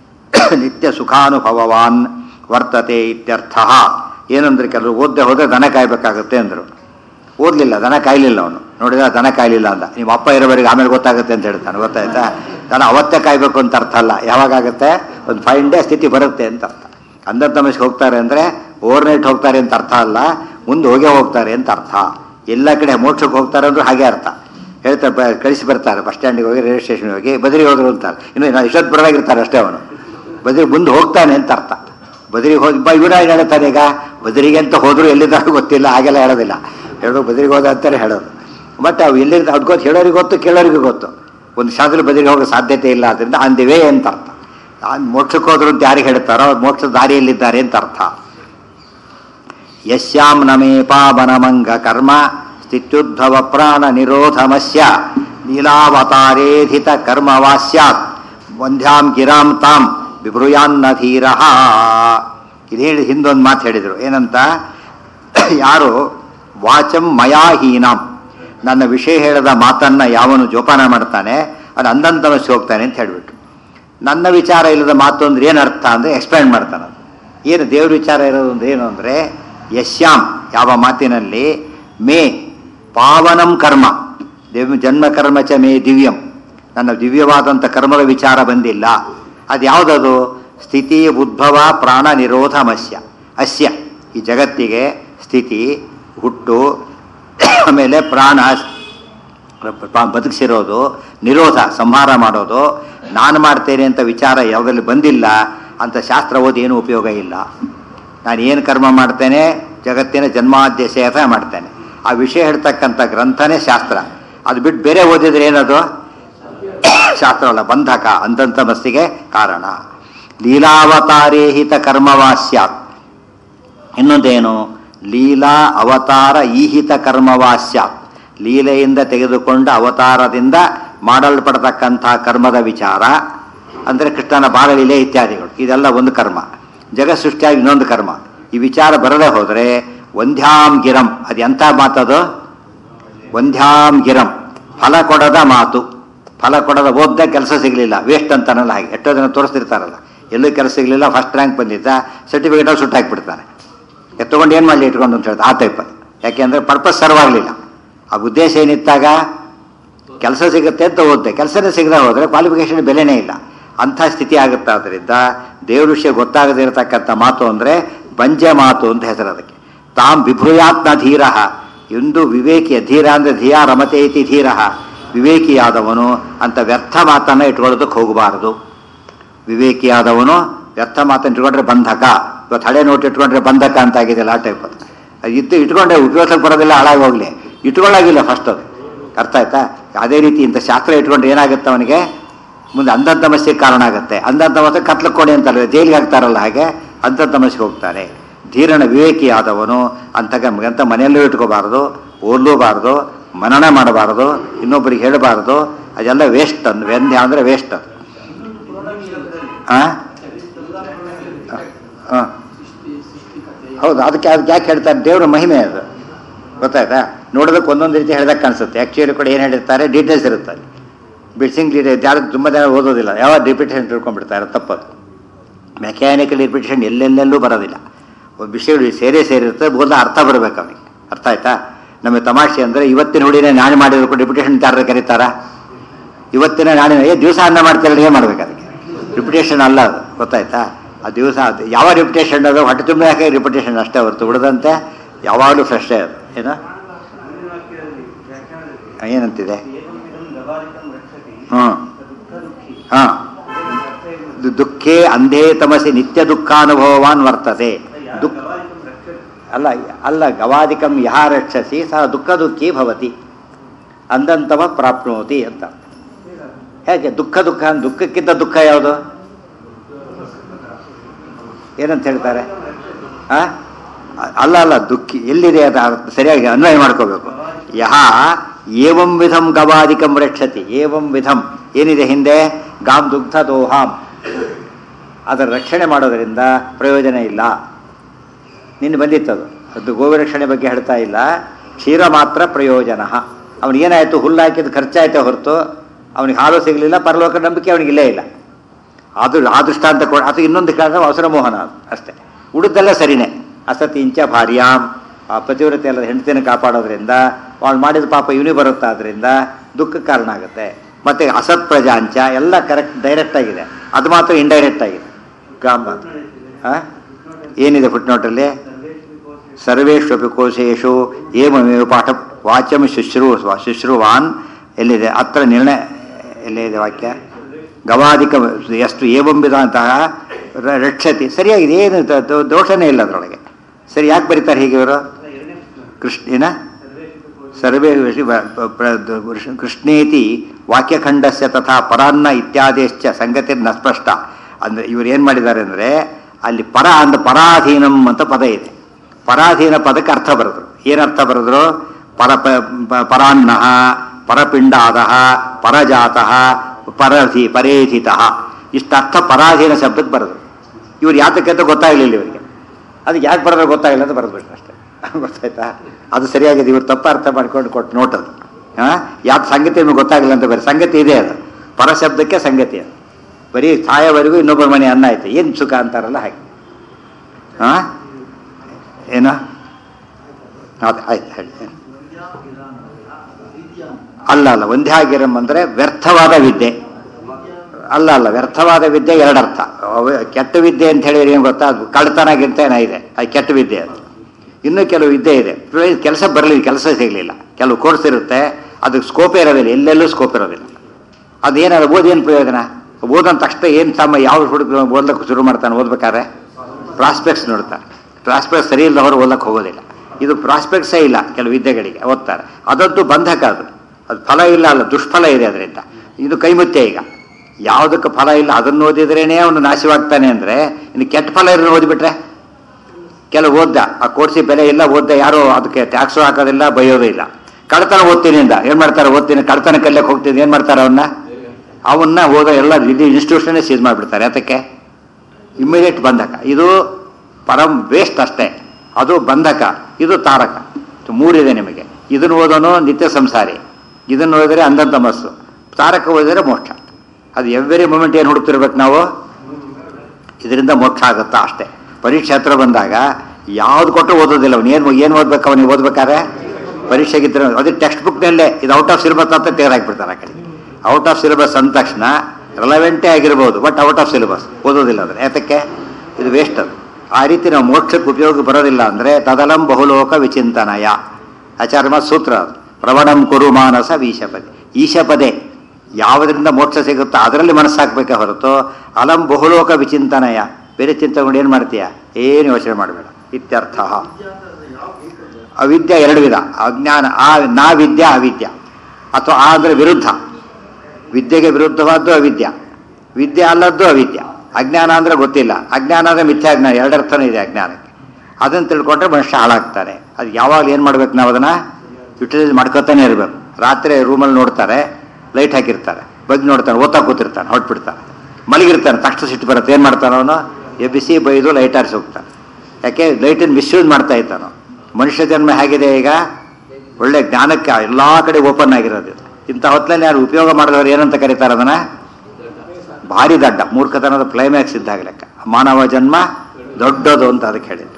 Speaker 1: ನಿತ್ಯ ಸುಖಾನುಭವವಾನ್ ವರ್ತತೆ ಇತ್ಯರ್ಥ ಏನಂದ್ರೆ ಕೆಲವರು ಓದ್ದೆ ಹೋದ್ರೆ ದನ ಕಾಯ್ಬೇಕಾಗುತ್ತೆ ಅಂದರು ಓದಲಿಲ್ಲ ದನ ಕಾಯ್ಲಿಲ್ಲ ಅವನು ನೋಡಿದ ದನ ಕಾಯ್ಲಿಲ್ಲ ಅಂದ ನಿಮ್ಮ ಅಪ್ಪ ಇರೋವರೆಗೆ ಆಮೇಲೆ ಗೊತ್ತಾಗುತ್ತೆ ಅಂತ ಹೇಳ್ತಾನೆ ಗೊತ್ತಾಯ್ತಾ ದನ ಅವತ್ತೇ ಕಾಯ್ಬೇಕು ಅಂತ ಅರ್ಥ ಅಲ್ಲ ಯಾವಾಗುತ್ತೆ ಒಂದು ಫೈವ್ ಡೇ ಸ್ಥಿತಿ ಬರುತ್ತೆ ಅಂತ ಅರ್ಥ ಅಂಧನ್ ತಮಸ್ಗೆ ಹೋಗ್ತಾರೆ ಅಂದರೆ ಓವರ್ ನೈಟ್ ಹೋಗ್ತಾರೆ ಅಂತ ಅರ್ಥ ಅಲ್ಲ ಮುಂದೆ ಹೋಗೇ ಹೋಗ್ತಾರೆ ಅಂತ ಅರ್ಥ ಎಲ್ಲ ಕಡೆ ಮೋಕ್ಷಕ್ಕೆ ಹೋಗ್ತಾರೆ ಅಂದ್ರೆ ಹಾಗೆ ಅರ್ಥ ಹೇಳ್ತಾರೆ ಬ ಕಳಿಸಿ ಬರ್ತಾರೆ ಬಸ್ ಸ್ಟ್ಯಾಂಡಿಗೆ ಹೋಗಿ ರೈಲ್ವೆ ಸ್ಟೇಷನ್ಗೆ ಹೋಗಿ ಬದರಿಗೆ ಹೋದ್ರು ಅಂತಾರೆ ಇನ್ನು ನಾವು ಇಷ್ಟೊತ್ತು ಬರೋದಾಗಿರ್ತಾರೆ ಅಷ್ಟೇ ಅವನು ಬದರಿ ಮುಂದೆ ಹೋಗ್ತಾನೆ ಅಂತ ಅರ್ಥ ಬದರಿಗೆ ಹೋಗಿ ಬ ಇವರ ಹೇಳ್ತಾನೆ ಈಗ ಬದರಿಗೆ ಅಂತ ಹೋದ್ರು ಎಲ್ಲಿದ್ದಾರೆ ಗೊತ್ತಿಲ್ಲ ಹಾಗೆಲ್ಲ ಹೇಳೋದಿಲ್ಲ ಹೇಳೋದು ಬದರಿಗೆ ಹೋದ ಅಂತಾರೆ ಹೇಳೋದು ಬಟ್ ಅವು ಎಲ್ಲಿಂದ ಅದ್ಗೊತ್ತು ಹೇಳೋರಿಗೆ ಗೊತ್ತು ಕೇಳೋರಿಗೆ ಗೊತ್ತು ಒಂದು ಶಾಸ್ತ್ರ ಬದರಿಗೆ ಹೋಗೋ ಸಾಧ್ಯತೆ ಇಲ್ಲ ಅದರಿಂದ ಆನ್ ದಿ ವೇ ಅಂತ ಅರ್ಥ ಆ ಮೋಕ್ಷಕ್ಕೆ ಹೋದ್ರು ಅಂತ ಯಾರಿಗೆ ಹೇಳ್ತಾರೋ ಅವ್ರು ಮೋಕ್ಷದ ದಾರಿಯಲ್ಲಿದ್ದಾರೆ ಅಂತ ಅರ್ಥ ಯಸ್ಯಾಂ ನಮೇ ಪಾವನಮಂಗ ಕರ್ಮ ಸ್ಥಿತ್ಯುದ್ಧವ ಪ್ರಾಣ ನಿರೋಧಮಸ್ಯ ನೀಲಾವತಾರೇಧಿತ ಕರ್ಮವಾಸ್ಯಾತ್ ವಂದ್ಯಾಂ ಗಿರಾಂ ತಾಂ ವಿಭ್ರುಯಾನ್ನ ಧೀರ ಇದು ಹೇಳಿ ಹಿಂದೊಂದು ಮಾತು ಹೇಳಿದರು ಏನಂತ ಯಾರು ವಾಚಂ ಮಯಾಹೀನಾಂ ನನ್ನ ವಿಷಯ ಹೇಳದ ಮಾತನ್ನ ಯಾವನು ಜೋಪಾನ ಮಾಡ್ತಾನೆ ಅದು ಅಂದಂತಮಸ್ಸಿ ಹೋಗ್ತಾನೆ ಅಂತ ಹೇಳಿಬಿಟ್ಟು ನನ್ನ ವಿಚಾರ ಇಲ್ಲದ ಮಾತು ಅಂದ್ರೆ ಏನು ಅರ್ಥ ಅಂದರೆ ಎಕ್ಸ್ಪ್ಲೈನ್ ಮಾಡ್ತಾನೆ ಅದು. ಏನು ದೇವ್ರ ವಿಚಾರ ಇರೋದು ಅಂದ್ರೆ ಏನು ಅಂದರೆ ಯಶ್ಯಾಮ್ ಯಾವ ಮಾತಿನಲ್ಲಿ ಮೇ ಪಾವನಂ ಕರ್ಮ ದೇವ್ ಜನ್ಮ ಕರ್ಮ ಚ ಮೇ ದಿವ್ಯಂ ನನ್ನ ದಿವ್ಯವಾದಂಥ ಕರ್ಮದ ವಿಚಾರ ಬಂದಿಲ್ಲ ಅದು ಯಾವುದದು ಸ್ಥಿತಿ ಉದ್ಭವ ಪ್ರಾಣ ನಿರೋಧಮಸ್ಯ ಅಸ್ಯ ಈ ಜಗತ್ತಿಗೆ ಸ್ಥಿತಿ ಹುಟ್ಟು ಆಮೇಲೆ ಪ್ರಾಣ ಪ- ಬದುಕಿಸಿರೋದು ನಿರೋಧ ಸಂಹಾರ ಮಾಡೋದು ನಾನು ಮಾಡ್ತೇನೆ ಅಂತ ವಿಚಾರ ಯಾವುದಲ್ಲಿ ಬಂದಿಲ್ಲ ಅಂತ ಶಾಸ್ತ್ರ ಓದಿ ಏನೂ ಉಪಯೋಗ ಇಲ್ಲ ನಾನು ಏನು ಕರ್ಮ ಮಾಡ್ತೇನೆ ಜಗತ್ತಿನ ಜನ್ಮಾದ್ಯಶಯತ ಮಾಡ್ತೇನೆ ಆ ವಿಷಯ ಹೇಳ್ತಕ್ಕಂಥ ಗ್ರಂಥನೇ ಶಾಸ್ತ್ರ ಅದು ಬಿಟ್ಟು ಬೇರೆ ಓದಿದ್ರೆ ಏನದು ಶಾಸ್ತ್ರವಲ್ಲ ಬಂಧಕ ಅಂತಂತ ಮಸ್ತಿಗೆ ಕಾರಣ ಲೀಲಾವತಾರೇಹಿತ ಕರ್ಮವಾಸ್ಯಾತ್ ಇನ್ನೊಂದೇನು ಲೀಲಾ ಅವತಾರ ಈಹಿತ ಕರ್ಮವಾಸ್ಯಾತ್ ಲೀಲೆಯಿಂದ ತೆಗೆದುಕೊಂಡ ಅವತಾರದಿಂದ ಮಾಡಲ್ಪಡತಕ್ಕಂಥ ಕರ್ಮದ ವಿಚಾರ ಅಂದರೆ ಕೃಷ್ಣನ ಬಾಲಲೀಲೆ ಇತ್ಯಾದಿಗಳು ಇದೆಲ್ಲ ಒಂದು ಕರ್ಮ ಜಗತ್ ಸೃಷ್ಟಿಯಾಗಿ ಇನ್ನೊಂದು ಕರ್ಮ ಈ ವಿಚಾರ ಬರದೇ ಹೋದರೆ ಒಂದ್ಯಾಂ ಗಿರಂ ಅದು ಎಂಥ ಮಾತದು ಒಂದ್ಯಾಂ ಗಿರಂ ಫಲ ಕೊಡದ ಮಾತು ಫಲ ಕೊಡದ ಓದ್ದ ಕೆಲಸ ಸಿಗಲಿಲ್ಲ ವೇಸ್ಟ್ ಅಂತಾನಲ್ಲ ಹಾಗೆ ಎಷ್ಟೋ ಜನ ತೋರಿಸ್ತಿರ್ತಾರಲ್ಲ ಎಲ್ಲೂ ಕೆಲಸ ಸಿಗಲಿಲ್ಲ ಫಸ್ಟ್ ರ್ಯಾಂಕ್ ಬಂದಿದ್ದ ಸರ್ಟಿಫಿಕೇಟಲ್ಲಿ ಸುಟ್ಟಾಕ್ಬಿಡ್ತಾನೆ ಎತ್ತುಕೊಂಡು ಏನು ಮಾಡಲಿ ಇಟ್ಕೊಂಡು ಅಂತ ಹೇಳ್ತಾರೆ ಆ ಟೈಪ್ ಅದು ಯಾಕೆಂದರೆ ಪರ್ಪಸ್ ಸರ್ವ್ ಆಗಲಿಲ್ಲ ಆ ಉದ್ದೇಶ ಏನಿತ್ತಾಗ ಕೆಲಸ ಸಿಗುತ್ತೆ ಅಂತ ಓದ್ದೆ ಕೆಲಸನೇ ಸಿಗದೆ ಹೋದರೆ ಕ್ವಾಲಿಫಿಕೇಷನ್ ಬೆಲೆನೇ ಇಲ್ಲ ಅಂಥ ಸ್ಥಿತಿ ಆಗುತ್ತೆ ಆದ್ದರಿಂದ ದೇವ್ರ ವಿಷಯ ಗೊತ್ತಾಗದೇ ಇರತಕ್ಕಂಥ ಮಾತು ಅಂದರೆ ಬಂಜ ಮಾತು ಅಂತ ಹೆಸರು ಅದಕ್ಕೆ ತಾಂ ವಿಭೂಯಾತ್ಮ ಧೀರ ಎಂದು ವಿವೇಕಿ ಧೀರ ಅಂದರೆ ಧಿಯಾ ರಮತೆ ಇತಿ ಧೀರ ವಿವೇಕಿಯಾದವನು ಅಂತ ವ್ಯರ್ಥ ಮಾತನ್ನು ಇಟ್ಕೊಳ್ಳೋದಕ್ಕೆ ಹೋಗಬಾರದು ವಿವೇಕಿಯಾದವನು ವ್ಯರ್ಥ ಮಾತನ್ನು ಇಟ್ಕೊಂಡ್ರೆ ಬಂಧಕ ಇವತ್ತು ಹಳೆ ನೋಟ್ ಇಟ್ಕೊಂಡ್ರೆ ಬಂಧಕ ಅಂತ ಆಗಿದೆಯಲ್ಲ ಆ ಟೈಪ್ ಅದು ಅದು ಇದ್ದು ಇಟ್ಕೊಂಡ್ರೆ ಉಪಯೋಗಕ್ಕೆ ಬರೋದಿಲ್ಲ ಹಾಳಾಗಿ ಹೋಗಲಿ ಇಟ್ಕೊಳ್ಳಾಗಿಲ್ಲ ಫಸ್ಟ್ ಅದು ಅರ್ಥ ಆಯ್ತಾ ಅದೇ ರೀತಿ ಇಂಥ ಶಾಸ್ತ್ರ ಇಟ್ಕೊಂಡ್ರೆ ಏನಾಗುತ್ತೆ ಅವನಿಗೆ ಮುಂದೆ ಅಂಧದ ಸಮಸ್ಯೆಗೆ ಕಾರಣ ಆಗುತ್ತೆ ಅಂಧದ ಸಮಸ್ಯೆ ಕತ್ಲಕ್ಕೆ ಕೊಡಿ ಅಂತಲ್ಲ ಜೈಲಿಗೆ ಹಾಕ್ತಾರಲ್ಲ ಹಾಗೆ ಅಂಧದ ಸಮಸ್ಯೆಗೆ ಹೋಗ್ತಾನೆ ಧೀರನ ವಿವೇಕಿಯಾದವನು ಅಂತ ಅಂತ ಮನೆಯಲ್ಲೂ ಇಟ್ಕೋಬಾರದು ಓದಲೂಬಾರದು ಮನನ ಮಾಡಬಾರದು ಇನ್ನೊಬ್ಬರಿಗೆ ಹೇಳಬಾರದು ಅದೆಲ್ಲ ವೇಸ್ಟ್ ಅಂದ್ ವ್ಯಂದ್ಯ ಅಂದರೆ ವೇಸ್ಟ್ ಅದು ಹಾಂ ಹಾಂ ಹೌದು ಅದಕ್ಕೆ ಅದಕ್ಕೆ ಯಾಕೆ ಹೇಳ್ತಾರೆ ದೇವರ ಮಹಿಮೆ ಅದು ಗೊತ್ತಾಯ್ತಾ ನೋಡೋದಕ್ಕೆ ಒಂದೊಂದು ರೀತಿ ಹೇಳ್ದಕ್ಕೆ ಅನ್ಸುತ್ತೆ ಆ್ಯಕ್ಚುಲಿ ಕೂಡ ಏನು ಹೇಳಿರ್ತಾರೆ ಡೀಟೇಲ್ಸ್ ಇರುತ್ತೆ ಅಲ್ಲಿ ಬಿಡ್ಸಿಂಗ್ ಡೀಟೇಲ್ಸ್ ಯಾರು ತುಂಬ ಜನ ಓದೋದಿಲ್ಲ ಯಾವ ರಿಪಿಟೇಷನ್ ತಿಳ್ಕೊಂಡ್ಬಿಡ್ತಾರೆ ತಪ್ಪದು ಮೆಕ್ಯಾನಿಕಲ್ ರಿಪಿಟೇಷನ್ ಎಲ್ಲೆಲ್ಲೆಲ್ಲೂ ಬರೋದಿಲ್ಲ ಒಂದು ವಿಷಯಗಳು ಸೇರೇ ಸೇರಿರುತ್ತೆ ಓದ ಅರ್ಥ ಬರಬೇಕು ಅವನಿಗೆ ಅರ್ಥ ಆಯ್ತಾ ನಮಗೆ ತಮಾಷೆ ಅಂದರೆ ಇವತ್ತಿನ ಹುಡಿನೇ ನಾನು ಮಾಡಿದ್ರು ಕೂಡ ರಿಪಿಟೇಷನ್ ಯಾರು ಕರೀತಾರ ಇವತ್ತಿನ ನಾಳೆ ಏ ದಿವಸ ಅನ್ನ ಮಾಡ್ತಾರೆ ಏನು ಮಾಡ್ಬೇಕು ಅದಕ್ಕೆ ರಿಪಿಟೇಷನ್ ಅಲ್ಲ ಅದು ಗೊತ್ತಾಯ್ತಾ ಆ ದಿವಸ ಅದು ಯಾವ ರಿಪಿಟೇಷನ್ ಅದು ಹೊಟ್ಟೆ ತುಂಬ ಯಾಕೆ ರಿಪಿಟೇಷನ್ ಅಷ್ಟೇ ಹೊರತು ಉಳಿದಂತೆ ಯಾವಾಗಲೂ ಫ್ರೆಶೇ ಅದು ಏನೋ ಏನಂತಿದೆ ಹ್ಞೂ ಹಾಂ ದುಃಖೇ ಅಂಧೇ ತಮಸಿ ನಿತ್ಯ ದುಃಖಾನುಭವವಾನ್ ವರ್ತತೆ ದುಃಖ ಅಲ್ಲ ಅಲ್ಲ ಗವಾದಿಕಂ ಯಹ ರಕ್ಷಸಿ ಸಹ ದುಃಖ ದುಃಖಿ ಭವತಿ ಅಂದಂತವ ಪ್ರಾಪ್ನೋತಿ ಅಂತ ಹೇಗೆ ದುಃಖ ದುಃಖ ದುಃಖಕ್ಕಿಂತ ದುಃಖ ಯಾವುದು ಏನಂತ ಹೇಳ್ತಾರೆ ಆ ಅಲ್ಲ ಅಲ್ಲ ದುಃಖಿ ಎಲ್ಲಿದೆ ಅದು ಅರ್ಥ ಸರಿಯಾಗಿ ಅನ್ವಯ ಮಾಡ್ಕೋಬೇಕು ಯಹ ಏವಂ ವಿಧಂ ಗವಾದಿಕಂ ರಕ್ಷತಿ ಏವಂ ವಿಧಂ ಏನಿದೆ ಹಿಂದೆ ಗಾಂ ದುಗ್ಧ ದೋಹಾಂ ಅದರ ರಕ್ಷಣೆ ಮಾಡೋದರಿಂದ ಪ್ರಯೋಜನ ಇಲ್ಲ ನಿನ್ನೆ ಬಂದಿತ್ತದು ಅದು ಗೋವಿ ರಕ್ಷಣೆ ಬಗ್ಗೆ ಹೇಳ್ತಾ ಇಲ್ಲ ಕ್ಷೀರ ಮಾತ್ರ ಪ್ರಯೋಜನ ಅವನಿಗೇನಾಯಿತು ಹುಲ್ಲು ಹಾಕಿದ್ದು ಖರ್ಚಾಯ್ತೆ ಹೊರತು ಅವನಿಗೆ ಹಾಲು ಸಿಗಲಿಲ್ಲ ಪರಲೋಕ ನಂಬಿಕೆ ಅವನಿಗೆ ಇಲ್ಲೇ ಇಲ್ಲ ಅದು ಆ ದೃಷ್ಟಾಂತ ಕೊಡ ಅದು ಇನ್ನೊಂದು ಕಾರಣ ಅವಸರ ಮೋಹನ ಅದು ಅಷ್ಟೇ ಉಳಿದೆಲ್ಲ ಸರಿನೇ ಅಸತಿ ಇಂಚ ಭಾರ್ಯಾಂ ಆ ಪತಿವ್ರತೆ ಎಲ್ಲ ಹೆಂಡತಿನ ಕಾಪಾಡೋದ್ರಿಂದ ಅವಳು ಮಾಡಿದ ಪಾಪ ಇವನಿಗೆ ಬರುತ್ತಾದ್ರಿಂದ ದುಃಖಕ್ಕೆ ಕಾರಣ ಆಗುತ್ತೆ ಮತ್ತೆ ಅಸತ್ ಪ್ರಜಾಂಚ ಎಲ್ಲ ಕರೆಕ್ಟ್ ಡೈರೆಕ್ಟ್ ಆಗಿದೆ ಅದು ಮಾತ್ರ ಇಂಡೈರೆಕ್ಟ್ ಆಗಿದೆ ಗಾಂಬ ಆ? ಏನಿದೆ ಫುಟ್ನೋಟಲ್ಲಿ ಸರ್ವೇಷ್ವಪಿ ಕೋಶೇಶು ಏಮಮೇವ ಪಾಠ ವಾಚ್ಯಂ ಶುಶ್ರೂ ಶುಶ್ರುವಾನ್ ಎಲ್ಲಿದೆ ಅತ್ರ ನಿರ್ಣಯ ಎಲ್ಲಿದೆ ವಾಕ್ಯ ಗವಾದಿಕ ಎಷ್ಟು ಏವಂಬಿದಂತಹ ರಕ್ಷತಿ ಸರಿಯಾಗಿದೆ ಏನು ದ- ದ- ದೋಷನೇ ಇಲ್ಲ ಅದರೊಳಗೆ ಸರಿ ಯಾಕೆ ಬರೀತಾರೆ ಹೀಗೆ ಇವರು ಕೃಷ್ಣ ಸರ್ವೇ ವಿಷಿ- ವ- ಪ- ಪ್ರ- ಕೃಷ್ಣೇತಿ ವಾಕ್ಯಖಂಡಸ್ಯ ತಥಾ ಪರಾನ್ನ ಇತ್ಯಾದಿಶ್ಚ ಸಂಗತಿರ್ನ ಸ್ಪಷ್ಟ ಅಂದರೆ ಇವ್ರು ಏನು ಮಾಡಿದ್ದಾರೆ ಅಂದರೆ ಅಲ್ಲಿ ಪರ ಅಂದ ಪರಾಧೀನಂ ಅಂತ ಪದ ಇದೆ ಪರಾಧೀನ ಪದಕ್ಕೆ ಅರ್ಥ ಬರೆದ್ರು ಏನು ಅರ್ಥ ಬರೆದ್ರು ಪರ ಪ- ಪ- ಪರಾನ್ನಃ ಪರಪಿಂಡಾದಃ ಪರಜಾತಃ ಪರಧಿ ಪರೇಧಿತಃ ಇಷ್ಟು ಅರ್ಥ ಪರಾಧೀನ ಶಬ್ದಕ್ಕೆ ಬರೆದ್ರು ಇವ್ರು ಯಾತಕ್ಕೆ ಅಂತ ಗೊತ್ತಾಗಲಿಲ್ಲ ಇವರಿಗೆ ಅದಕ್ಕೆ ಯಾಕೆ ಬರೋದ್ರೆ ಗೊತ್ತಾಗಿಲ್ಲ ಅಂತ ಬರೆದ್ಬಿಟ್ರು ಅಷ್ಟೇ ಗೊತ್ತಾಯ್ತಾ ಅದು ಸರಿಯಾಗಿದೆ ಇವ್ರು ತಪ್ಪ ಅರ್ಥ ಮಾಡ್ಕೊಂಡು ಕೊಟ್ಟು ನೋಟ್ ಅದು ಹಾಂ ಯಾಕೆ ಸಂಗತಿ ನಿಮಗೆ ಗೊತ್ತಾಗಿಲ್ಲ ಅಂತ ಬರೀ ಸಂಗತಿ ಇದೆ ಅದು ಪರ ಶಬ್ದಕ್ಕೆ ಸಂಗತಿ ಅದು ಬರೀ ಸಾಯೋವರೆಗೂ ಇನ್ನೊಬ್ಬರ ಮನೆ ಅನ್ನ ಆಯ್ತು ಏನು ಸುಖ ಅಂತಾರಲ್ಲ ಹಾಗೆ ಹಾಂ ಏನು ಅದು ಆಯ್ತು ಹೇಳಿ ಅಲ್ಲ ಅಲ್ಲ ಒಂದೇ ಆಗಿರಮ್ ಅಂದರೆ ವ್ಯರ್ಥವಾದ ವಿದ್ಯೆ ಅಲ್ಲ ಅಲ್ಲ ವ್ಯರ್ಥವಾದ ವಿದ್ಯೆ ಎರಡರ್ಥ ಅವ- ಕೆಟ್ಟ ವಿದ್ಯೆ ಅಂತ ಹೇಳಿದ್ರೆ ಏನು ಗೊತ್ತಾ ಅದು ಕಳ್ತನಾಗಿಂತ ಏನಾಗಿದೆ ಅದು ಕೆಟ್ಟ ವಿದ್ಯೆ ಅದು ಇನ್ನೂ ಕೆಲವು ವಿದ್ಯೆ ಇದೆ ಕೆಲಸ ಬರಲಿಲ್ಲ ಕೆಲಸ ಸಿಗಲಿಲ್ಲ ಕೆಲವು ಕೋರ್ಸ್ ಇರುತ್ತೆ ಅದಕ್ಕೆ ಸ್ಕೋಪ್ ಇರೋದಿಲ್ಲ ಎಲ್ಲೆಲ್ಲೂ ಸ್ಕೋಪ್ ಇರೋದಿಲ್ಲ ಅದೇನಾದ್ರು ಓದೇನು ಪ್ರಯೋಜನ ಓದಂದ ತಕ್ಷಣ ಏನು ಸಮ ಯಾವ ಹುಡುಗ ಓದ್ಲಿಕ್ಕೆ ಶುರು ಮಾಡ್ತಾನೆ ಓದ್ಬೇಕಾದ್ರೆ ಪ್ರಾಸ್ಪೆಕ್ಟ್ಸ್ ನೋಡ್ತಾರೆ ಪ್ರಾಸ್ಪೆಕ್ಟ್ಸ್ ಸರಿ ಇಲ್ಲದವರು ಓದಕ್ಕೆ ಹೋಗೋದಿಲ್ಲ ಇದು ಪ್ರಾಸ್ಪೆಕ್ಟ್ಸೇ ಇಲ್ಲ ಕೆಲವು ವಿದ್ಯೆಗಳಿಗೆ ಓದ್ತಾರೆ ಅದದ್ದು ಬಂಧಕ ಅದು ಅದು ಫಲ ಇಲ್ಲ ಅಲ್ಲ ದುಷ್ಫಲ ಇದೆ ಅದರಿಂದ ಇದು ಕೈಮುತ್ತೆ ಈಗ ಯಾವುದಕ್ಕೆ ಫಲ ಇಲ್ಲ ಅದನ್ನು ಓದಿದ್ರೇನೆ ಅವನು ನಾಶವಾಗ್ತಾನೆ ಅಂದರೆ ಇನ್ನು ಕೆಟ್ಟ ಫಲ ಇರೋ ಓದಿಬಿಟ್ರೆ ಕೆಲವು ಓದ್ದ ಆ ಕೋರ್ಸಿ ಬೆಲೆ ಇಲ್ಲ ಓದ್ದ ಯಾರು ಅದಕ್ಕೆ ಟ್ಯಾಕ್ಸು ಹಾಕೋದಿಲ್ಲ ಬೈಯೋದು ಇಲ್ಲ ಕಳ್ತನ ಓದ್ತೀನಿ ಅಂದ ಏನು ಮಾಡ್ತಾರೆ ಓದ್ತೀನಿ ಕಳ್ತನ ಕಲ್ಲಕ್ಕೆ ಹೋಗ್ತೀನಿ ಏನು ಮಾಡ್ತಾರೆ ಅವನ್ನ ಅವನ್ನ ಓದೋ ಎಲ್ಲ ಇಲ್ಲಿ ಇನ್ಸ್ಟಿಟ್ಯೂಷನ್ನೇ ಸೀಸ್ ಮಾಡಿಬಿಡ್ತಾರೆ ಯಾತಕ್ಕೆ ಇಮ್ಮಿಡಿಯೇಟ್ ಬಂಧಕ ಇದು ಪರಂ ವೇಸ್ಟ್ ಅಷ್ಟೇ ಅದು ಬಂಧಕ ಇದು ತಾರಕ ಇದು ಮೂರಿದೆ ನಿಮಗೆ ಇದನ್ನು ಓದೋನು ನಿತ್ಯ ಸಂಸಾರಿ ಇದನ್ನು ಓದಿದ್ರೆ ಅಂಧನ್ ತಮಸ್ಸು ತಾರಕ ಓದಿದ್ರೆ ಮೋಕ್ಷ ಅದು ಎವ್ರಿ ಮೂಮೆಂಟ್ ಏನು ಹುಡುಕ್ತಿರ್ಬೇಕು ನಾವು ಇದರಿಂದ ಮೋಕ್ಷ ಆಗುತ್ತಾ ಅಷ್ಟೇ ಪರೀಕ್ಷೆ ಹತ್ರ ಬಂದಾಗ ಯಾವ್ದು ಕೊಟ್ಟರು ಓದೋದಿಲ್ಲ ಅವನು ಏನು ಏನು ಓದ್ಬೇಕು ಅವನಿಗೆ ಓದ್ಬೇಕಾದ್ರೆ ಪರೀಕ್ಷೆಗಿದ್ರೆ ಅದೇ ಟೆಕ್ಸ್ಟ್ ಬುಕ್ನಲ್ಲೇ ಇದು ಔಟ್ ಆಫ್ ಸಿಲೆಬಸ್ ಅಂತ ತೇರ್ ಹಾಕ್ಬಿಡ್ತಾರೆ ಆ ಕಡೆ ಔಟ್ ಆಫ್ ಸಿಲೆಬಸ್ ಅಂದ ತಕ್ಷಣ ರಿಲವೆಂಟೇ ಆಗಿರ್ಬೋದು ಬಟ್ ಔಟ್ ಆಫ್ ಸಿಲೆಬಸ್ ಓದೋದಿಲ್ಲ ಅಂದರೆ ಯಾತಕ್ಕೆ ಇದು ವೇಸ್ಟ್ ಅದು ಆ ರೀತಿ ನಾವು ಮೋಕ್ಷಕ್ಕೆ ಉಪಯೋಗ ಬರೋದಿಲ್ಲ ಅಂದರೆ ತದಲಂ ಬಹುಲೋಕ ವಿಚಿಂತನಯ ಆಚಾರ್ಯ ಸೂತ್ರ ಅದು ಪ್ರವಣಂ ಕುರು ಮಾನಸ ಈಶಪದೆ ಈಶಪದೆ ಯಾವುದರಿಂದ ಮೋಕ್ಷ ಸಿಗುತ್ತೋ ಅದರಲ್ಲಿ ಮನಸ್ಸಾಕ್ಬೇಕೆ ಹೊರತು ಅಲಂ ಬಹುಲೋಕ ವಿಚಿಂತನಯ ಬೇರೆ ಚಿಂತನೆಗಳು ಏನು ಮಾಡ್ತೀಯ ಏನು ಯೋಚನೆ ಮಾಡಬೇಡ ಇತ್ಯರ್ಥ ಅವಿದ್ಯೆ ಎರಡು ವಿಧ ಅಜ್ಞಾನ ಆ ನಾ ವಿದ್ಯಾ ಅವಿದ್ಯ ಅಥವಾ ಆ ಅಂದರೆ ವಿರುದ್ಧ ವಿದ್ಯೆಗೆ ವಿರುದ್ಧವಾದ್ದು ಅವಿದ್ಯ ವಿದ್ಯೆ ಅಲ್ಲದ್ದು ಅವಿದ್ಯ ಅಜ್ಞಾನ ಅಂದರೆ ಗೊತ್ತಿಲ್ಲ ಅಜ್ಞಾನ ಅಂದರೆ ಮಿಥ್ಯಾಜ್ಞಾನ ಎರಡರ್ಥನೂ ಇದೆ ಅಜ್ಞಾನಕ್ಕೆ ಅದನ್ನು ತಿಳ್ಕೊಂಡ್ರೆ ಮನುಷ್ಯ ಹಾಳಾಗ್ತಾನೆ ಅದು ಯಾವಾಗ ಏನು ಮಾಡ್ಬೇಕು ನಾವು ಅದನ್ನು ಯುಟಿಲೈಸ್ ಮಾಡ್ಕೊತಾನೆ ಇರಬೇಕು ರಾತ್ರಿ ರೂಮಲ್ಲಿ ನೋಡ್ತಾರೆ ಲೈಟ್ ಹಾಕಿರ್ತಾರೆ ಬಗ್ಗೆ ನೋಡ್ತಾನೆ ಓದ್ತಾ ಕೂತಿರ್ತಾನೆ ಹೊಟ್ಬಿಡ್ತಾನೆ ಮಲಗಿರ್ತಾನೆ ತಕ್ಷಣ ಸಿಟ್ಟು ಬರುತ್ತೆ ಏನು ಮಾಡ್ತಾನೆ ಅವನು ಎಬ್ಬಿಸಿ ಬೈದು ಲೈಟ್ ಆರಿಸಿ ಹೋಗ್ತಾನೆ ಯಾಕೆ ಲೈಟನ್ನು ಮಿಸ್ಯೂಸ್ ಮಾಡ್ತಾ ಇದ್ದಾನು ಮನುಷ್ಯ ಜನ್ಮ ಹೇಗಿದೆ ಈಗ ಒಳ್ಳೆ ಜ್ಞಾನಕ್ಕೆ ಎಲ್ಲ ಕಡೆ ಓಪನ್ ಆಗಿರೋದು ಇದು. ಇಂಥ ಹೊತ್ತಲ್ಲಿ ಯಾರು ಉಪಯೋಗ ಮಾಡಿದವರು ಏನಂತ ಕರೀತಾರೆ ಅದನ್ನ ಭಾರಿ ದಡ್ಡ ಮೂರ್ಖತನದ ಕ್ಲೈಮ್ಯಾಕ್ಸ್ ಇದ್ದಾಗ ಲೆಕ್ಕ ಮಾನವ ಜನ್ಮ ದೊಡ್ಡದು ಅಂತ ಅದಕ್ಕೆ ಹೇಳಿದ್ದು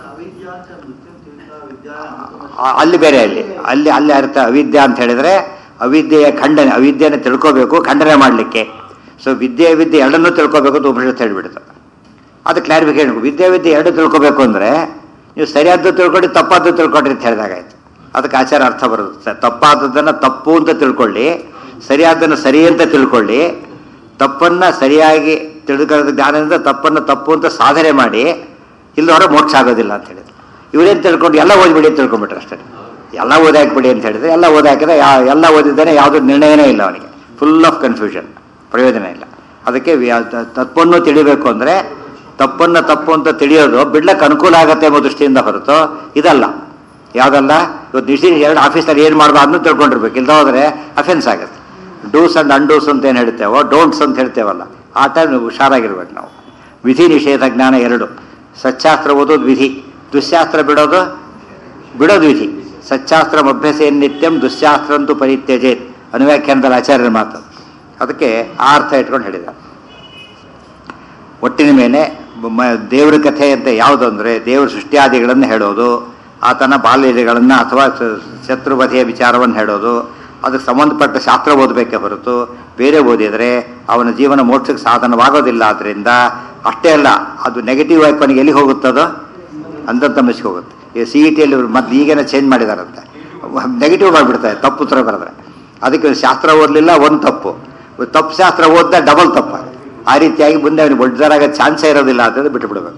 Speaker 1: ಆ- ಅಲ್ಲಿ ಬೇರೆ ಅಲ್ಲಿ ಅಲ್ಲಿ ಅಲ್ಲಿ ಅರ್ಥ ಅವಿದ್ಯೆ ಅಂತ ಹೇಳಿದ್ರೆ ಅವಿದ್ಯೆಯ ಖಂಡನೆ ಅವಿದ್ಯೆಯನ್ನು ತಿಳ್ಕೋಬೇಕು ಖಂಡನೆ ಮಾಡಲಿಕ್ಕೆ ಸೊ ವಿದ್ಯೆ ವಿದ್ಯೆ ಎರಡನ್ನೂ ತಿಳ್ಕೋಬೇಕು ಅಂತ ಉಪನಿಷತ್ತು ಹೇಳಿಬಿಡ್ತು ಅದು ಕ್ಲಾರಿಫಿಕೇಶನ್ ವಿದ್ಯೆ ವಿದ್ಯೆ ಎರಡು ತಿಳ್ಕೋಬೇಕು ಅಂದರೆ ನೀವು ಸರಿಯಾದ್ದು ತಿಳ್ಕೊಂಡು ತಪ್ಪಾದ್ದು ತಿಳ್ಕೊಂಡ್ರಿ ಅಂತ ಹೇಳಿದಾಗಾಯ್ತು ಅದಕ್ಕೆ ಆಚಾರ ಅರ್ಥ ಬರುತ್ತೆ ಸ- ತಪ್ಪಾದದ್ದನ್ನು ತಪ್ಪು ಅಂತ ತಿಳ್ಕೊಳ್ಳಿ ಸರಿಯಾದ್ದನ್ನು ಸರಿ ಅಂತ ತಿಳ್ಕೊಳ್ಳಿ ತಪ್ಪನ್ನು ಸರಿಯಾಗಿ ತಿಳ್ಕೊಳ್ಳೋದು ಜ್ಞಾನದಿಂದ ತಪ್ಪನ್ನು ತಪ್ಪು ಅಂತ ಸಾಧನೆ ಮಾಡಿ ಇಲ್ಲದವರ ಮೋಕ್ಷ ಆಗೋದಿಲ್ಲ ಅಂತ ಹೇಳಿದ್ರು ಇವರೇನು ತಿಳ್ಕೊಂಡು ಎಲ್ಲ ಓದ್ಬಿಡಿ ಅಂತ ತಿಳ್ಕೊಂಡ್ಬಿಟ್ರೆ ಅಷ್ಟೇ ಎಲ್ಲ ಓದಿ ಹಾಕ್ಬಿಡಿ ಅಂತ ಹೇಳಿದ್ರೆ ಎಲ್ಲ ಓದಿ ಹಾಕಿದ್ರೆ ಯಾ ಎಲ್ಲ ಓದಿದ್ದಾನೆ ಯಾವುದೂ ನಿರ್ಣಯನೇ ಇಲ್ಲ ಅವನಿಗೆ ಫುಲ್ ಆಫ್ ಕನ್ಫ್ಯೂಷನ್ ಪ್ರಯೋಜನ ಇಲ್ಲ ಅದಕ್ಕೆ ವ್ಯಾ- ತ- ತಪ್ಪನ್ನು ತಿಳಿಬೇಕು ಅಂದರೆ ತಪ್ಪನ್ನು ತಪ್ಪು ಅಂತ ತಿಳಿಯೋದು ಬಿಡ್ಲಕ್ಕೆ ಅನುಕೂಲ ಆಗತ್ತೆ ಎಂಬ ದೃಷ್ಟಿಯಿಂದ ಹೊರತು ಇದಲ್ಲ ಯಾವುದಲ್ಲ ಇವತ್ತು ನಿಶ್ಚಿ ಎರಡು ಆಫೀಸಲ್ಲಿ ಏನು ಮಾಡಬಾರ್ದು ಅದನ್ನು ತಿಳ್ಕೊಂಡಿರ್ಬೇಕು ಇಲ್ದ ಹೋದರೆ ಅಫೆನ್ಸ್ ಆಗುತ್ತೆ ಡೂಸ್ ಅಂಡ್ ಅನ್ಡೂಸ್ ಅಂತ ಏನು ಹೇಳ್ತೇವೋ ಡೋಂಟ್ಸ್ ಅಂತ ಹೇಳ್ತೇವಲ್ಲ ಆ ಟೈಮ್ ಹುಷಾರಾಗಿರ್ಬೇಕು ನಾವು ವಿಧಿ ನಿಷೇಧ ಜ್ಞಾನ ಎರಡು ಸಚ್ಚಾಸ್ತ್ರ ಓದೋದು ವಿಧಿ ದುಶ್ಯಾಸ್ತ್ರ ಬಿಡೋದು ಬಿಡೋದು ವಿಧಿ ಸಚ್ಚಾಸ್ತ್ರ ಅಭ್ಯಾಸ ನಿತ್ಯಂ ದುಶ್ಯಾಸ್ತ್ರಂತೂ ಪರಿತ್ಯಜೇತ್ ಅನುವ್ಯಾಖ್ಯಾನದಲ್ಲಿ ಆಚಾರ್ಯರ ಮಾತು ಅದಕ್ಕೆ ಆ ಅರ್ಥ ಇಟ್ಕೊಂಡು ಹೇಳಿದ್ದಾರೆ ಒಟ್ಟಿನ ಮೇಲೆ ಮ- ದೇವರ ಕಥೆ ಅಂತ ಯಾವುದು ಅಂದರೆ ದೇವರ ಸೃಷ್ಟಿಯಾದಿಗಳನ್ನು ಹೇಳೋದು ಆತನ ಬಾಲ್ಯಗಳನ್ನು ಅಥವಾ ಸ- ಶತ್ರುವಧೆಯ ವಿಚಾರವನ್ನು ಹೇಳೋದು ಅದಕ್ಕೆ ಸಂಬಂಧಪಟ್ಟ ಶಾಸ್ತ್ರ ಓದಬೇಕೇ ಹೊರತು ಬೇರೆ ಓದಿದರೆ ಅವನ ಜೀವನ ಮೋಕ್ಷಕ್ಕೆ ಸಾಧನವಾಗೋದಿಲ್ಲ ಆದ್ದರಿಂದ ಅಷ್ಟೇ ಅಲ್ಲ ಅದು ನೆಗೆಟಿವ್ ಆಗಿ ಕೊನೆಗೆ ಎಲ್ಲಿ ಹೋಗುತ್ತದೋ ಅಂತ ಮಿಸ್ಗೆ ಹೋಗುತ್ತೆ ಈ ಸಿ ಇ ಟಿಯಲ್ಲಿ ಮೊದಲು ಈಗೇನೋ ಚೇಂಜ್ ಮಾಡಿದಾರಂತೆ ನೆಗೆಟಿವ್ ಮಾಡಿಬಿಡ್ತಾರೆ ತಪ್ಪು ಉತ್ತರ ಬರೆದ್ರೆ ಅದಕ್ಕೆ ಶಾಸ್ತ್ರ ಓದಲಿಲ್ಲ ಒಂದು ತಪ್ಪು ತಪ್ಪು ಶಾಸ್ತ್ರ ಓದ್ದ ಡಬಲ್ ತಪ್ಪ ಆ ರೀತಿಯಾಗಿ ಮುಂದೆ ಅವನಿಗೆ ಒಡ್ಡರಾಗ ಚಾನ್ಸೇ ಇರೋದಿಲ್ಲ ಅಂತ ಬಿಟ್ಟು ಬಿಡಬೇಕು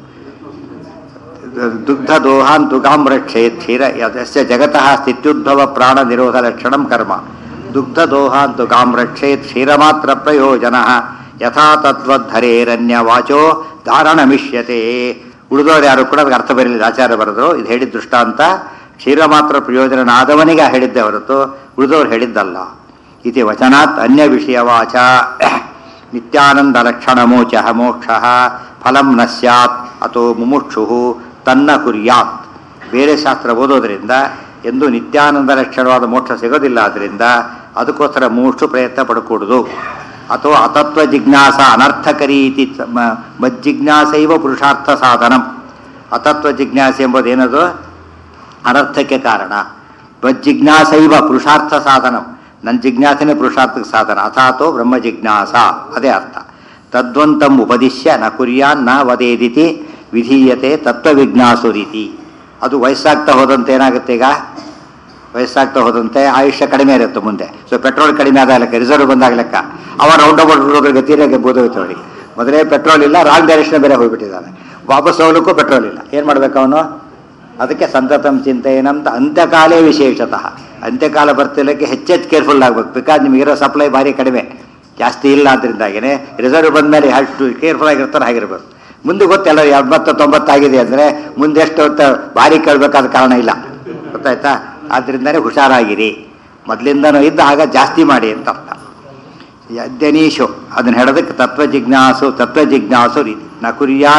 Speaker 1: ದುಗ್ಧ ದೋಹಾನ್ ತುಗಾಂ ರಕ್ಷೇತ್ ಕ್ಷೀರ ಯಸ್ಯ ಜಗತಃ ಸ್ಥಿತ್ಯುದ್ಭವ ಪ್ರಾಣ ನಿರೋಧ ಲಕ್ಷಣಂ ಕರ್ಮ ದುಗ್ಧ ದೋಹಾನ್ ತುಗಾಂ ರಕ್ಷೇತ್ ಕ್ಷೀರಮಾತ್ರ ಪ್ರಯೋಜನ ಯಥಾ ತದ್ವದ್ಧರೇರನ್ಯ ವಾಚೋ ಧಾರಣಮಿಷ್ಯತೆ ಉಳಿದವರು ಯಾರು ಕೂಡ ಅದಕ್ಕೆ ಅರ್ಥ ಬರಲಿಲ್ಲ ಆಚಾರ್ಯ ಬರೆದ್ರು ಇದು ಹೇಳಿದ ದೃಷ್ಟಾಂತ ಕ್ಷೀರ ಮಾತ್ರ ಪ್ರಯೋಜನನಾದವನಿಗೆ ಹೇಳಿದ್ದೆ ಹೊರತು ಉಳಿದವರು ಹೇಳಿದ್ದಲ್ಲ ಇತಿ ವಚನಾತ್ ಅನ್ಯ ವಿಷಯ ವಾಚ ನಿತ್ಯಾನಂದ ಲಕ್ಷಣ ಮೋಚ ಮೋಕ್ಷ ಫಲಂ ನ ಸ್ಯಾತ್ ಅಥೋ ಮುಮುಕ್ಷು ತನ್ನ ಕುರ್ಯಾತ್ ಬೇರೆ ಶಾಸ್ತ್ರ ಓದೋದ್ರಿಂದ ಎಂದು ನಿತ್ಯಾನಂದ ಲಕ್ಷಣವಾದ ಮೋಕ್ಷ ಸಿಗೋದಿಲ್ಲ ಆದ್ದರಿಂದ ಅದಕ್ಕೋಸ್ಕರ ಮೂಷ್ಟು ಪ್ರಯತ್ನ ಪಡ್ಕೂಡುದು ಅಥವಾ ಅತತ್ವ ಜಿಜ್ಞಾಸ ಅನರ್ಥಕರಿ ಇತಿ ಸ- ಮ- ಮಜ್ಜಿಜ್ಞಾಸೈವ ಪುರುಷಾರ್ಥ ಸಾಧನಂ ಅತತ್ವ ಜಿಜ್ಞಾಸೆ ಎಂಬುದೇನದು ಅನರ್ಥಕ್ಕೆ ಕಾರಣ ಜಿಜ್ಞಾಸೈವ ಪುರುಷಾರ್ಥ ಸಾಧನ ನನ್ನ ಜಿಜ್ಞಾಸನೆ ಪುರುಷಾರ್ಥಕ್ಕೆ ಸಾಧನ ಅಥಾತೋ ಬ್ರಹ್ಮ ಜಿಜ್ಞಾಸ ಅದೇ ಅರ್ಥ ತದ್ವಂತಂ ಉಪದಿಶ್ಯ ನ ಕುರ್ಯಾನ್ ನ ವದೇದಿತಿ ವಿಧೀಯತೆ ತತ್ವವಿಜ್ಞಾಸು ರೀತಿ ಅದು ವಯಸ್ಸಾಗ್ತಾ ಹೋದಂತೆ ಏನಾಗುತ್ತೆ ಈಗ ವಯಸ್ಸಾಗ್ತಾ ಹೋದಂತೆ ಆಯುಷ್ಯ ಕಡಿಮೆ ಇರುತ್ತೆ ಮುಂದೆ ಸೊ ಪೆಟ್ರೋಲ್ ಕಡಿಮೆ ಆದ ಲೆಕ್ಕ ರಿಸರ್ವ್ ಬಂದಾಗ ಲೆಕ್ಕ ಅವ ರೌಂಡ್ ಅಬೌಟ್ ಹೋದ್ರ ಗತಿಯಾಗಿ ಬೋಧೋಯ್ತು ಅವರಿಗೆ ಮೊದಲೇ ಪೆಟ್ರೋಲ್ ಇಲ್ಲ ರಾಂಗ್ ಡೈರೆಕ್ಷನ್ ಬೇರೆ ಹೋಗ್ಬಿಟ್ಟಿದ್ದಾನೆ ವಾಪಸ್ ಹೋಗ್ಲಿಕ್ಕೂ ಪೆಟ್ರೋಲ್ ಇಲ್ಲ ಏನು ಮಾಡ್ಬೇಕು ಅವನು ಅದಕ್ಕೆ ಸಂತತಂ ಚಿಂತೆಯನಂತ ಅಂತ್ಯಕಾಲೇ ವಿಶೇಷತಃ ಅಂತ್ಯಕಾಲ ಬರ್ತಿಲ್ಲಕ್ಕೆ ಹೆಚ್ಚೆಚ್ಚು ಕೇರ್ಫುಲ್ ಆಗ್ಬೇಕು ಬಿಕಾಸ್ ನಿಮಗಿರೋ ಸಪ್ಲೈ ಭಾರಿ ಕಡಿಮೆ ಜಾಸ್ತಿ ಇಲ್ಲ ಅದರಿಂದಾಗಿನೇ ರಿಸರ್ವ್ ಬಂದಮೇಲೆ ಅಷ್ಟು ಕೇರ್ಫುಲ್ ಆಗಿರ್ತಾರೆ ಹಾಗಿರ್ಬೇಕು ಮುಂದೆ ಗೊತ್ತೆಲ್ಲ ಎಂಬತ್ತು ತೊಂಬತ್ತಾಗಿದೆ ಅಂದರೆ ಮುಂದೆ ಎಷ್ಟು ಹೊತ್ತು ಭಾರಿ ಕೇಳಬೇಕಾದ ಕಾರಣ ಇಲ್ಲ ಗೊತ್ತಾಯ್ತಾ ಆದ್ರಿಂದನೇ ಹುಷಾರಾಗಿರಿ ಮೊದಲಿಂದನೂ ಇದ್ದ ಆಗ ಜಾಸ್ತಿ ಮಾಡಿ ಅಂತ ಅರ್ಥ ಯಜ್ಞನೀಶು ಅದನ್ನ ಹೇಳೋದಕ್ಕೆ ತತ್ವ ಜಿಜ್ಞಾಸು ತತ್ವ ಜಿಜ್ಞಾಸು ರೀತಿ ನ ಕುರ್ಯಾತ್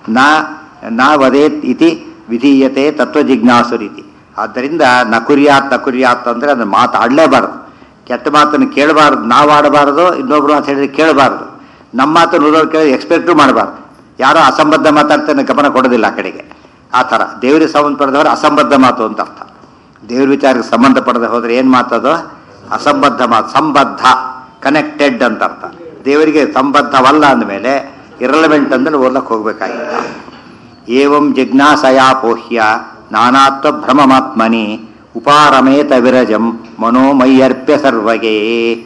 Speaker 1: ನ ನ ವದೇತ್ ಇತಿ ವಿಧೀಯತೆ ತತ್ವಜಿಜ್ಞಾಸುರಿತಿ ಆದ್ದರಿಂದ ನ ಕುರ್ಯಾತ್ ನ ಕುರ್ಯಾತ್ ಅಂದರೆ ಅದನ್ನು ಮಾತಾಡಲೇಬಾರದು ಕೆಟ್ಟ ಮಾತನ್ನು ಕೇಳಬಾರ್ದು ನಾವು ಆಡಬಾರದು ಇನ್ನೊಬ್ರು ಅಂತ ಹೇಳಿದ್ರೆ ಕೇಳಬಾರ್ದು ನಮ್ಮ ಮಾತನ್ನು ಉಳಿದವ್ರು ಕೇಳಿ ಎಕ್ಸ್ಪೆಕ್ಟು ಮಾಡಬಾರ್ದು ಯಾರೋ ಅಸಂಬದ್ಧ ಮಾತಾಡ್ತಾನೆ ಗಮನ ಕೊಡೋದಿಲ್ಲ ಆ ಕಡೆಗೆ ಆ ಥರ ದೇವರಿಗೆ ಸಂಬಂಧಪಟ್ಟದವರು ಅಸಂಬದ್ಧ ಮಾತು ಅಂತ ಅರ್ಥ ದೇವ್ರ ವಿಚಾರಕ್ಕೆ ಸಂಬಂಧಪಡದೆ ಹೋದರೆ ಏನು ಮಾತದು ಅಸಂಬದ್ಧ ಮಾತು ಸಂಬದ್ಧ ಕನೆಕ್ಟೆಡ್ ಅಂತ ಅರ್ಥ ದೇವರಿಗೆ ಸಂಬದ್ಧವಲ್ಲ ಅಂದಮೇಲೆ ಇರಲವೆಂಟ್ ಅಂದ್ರೆ ಓದ್ಲಕ್ಕೆ ಹೋಗ್ಬೇಕಾಗಿಲ್ಲ ಏವಂ ಜಿಜ್ಞಾಸಯಾಪೋಹ್ಯ ನಾನಾತ್ವ ಭ್ರಮಮಾತ್ಮನಿ ಉಪಾರಮೇತ ವಿರಜಂ ಮನೋಮಯ್ಯರ್ಪ್ಯ ಸರ್ವಗೆ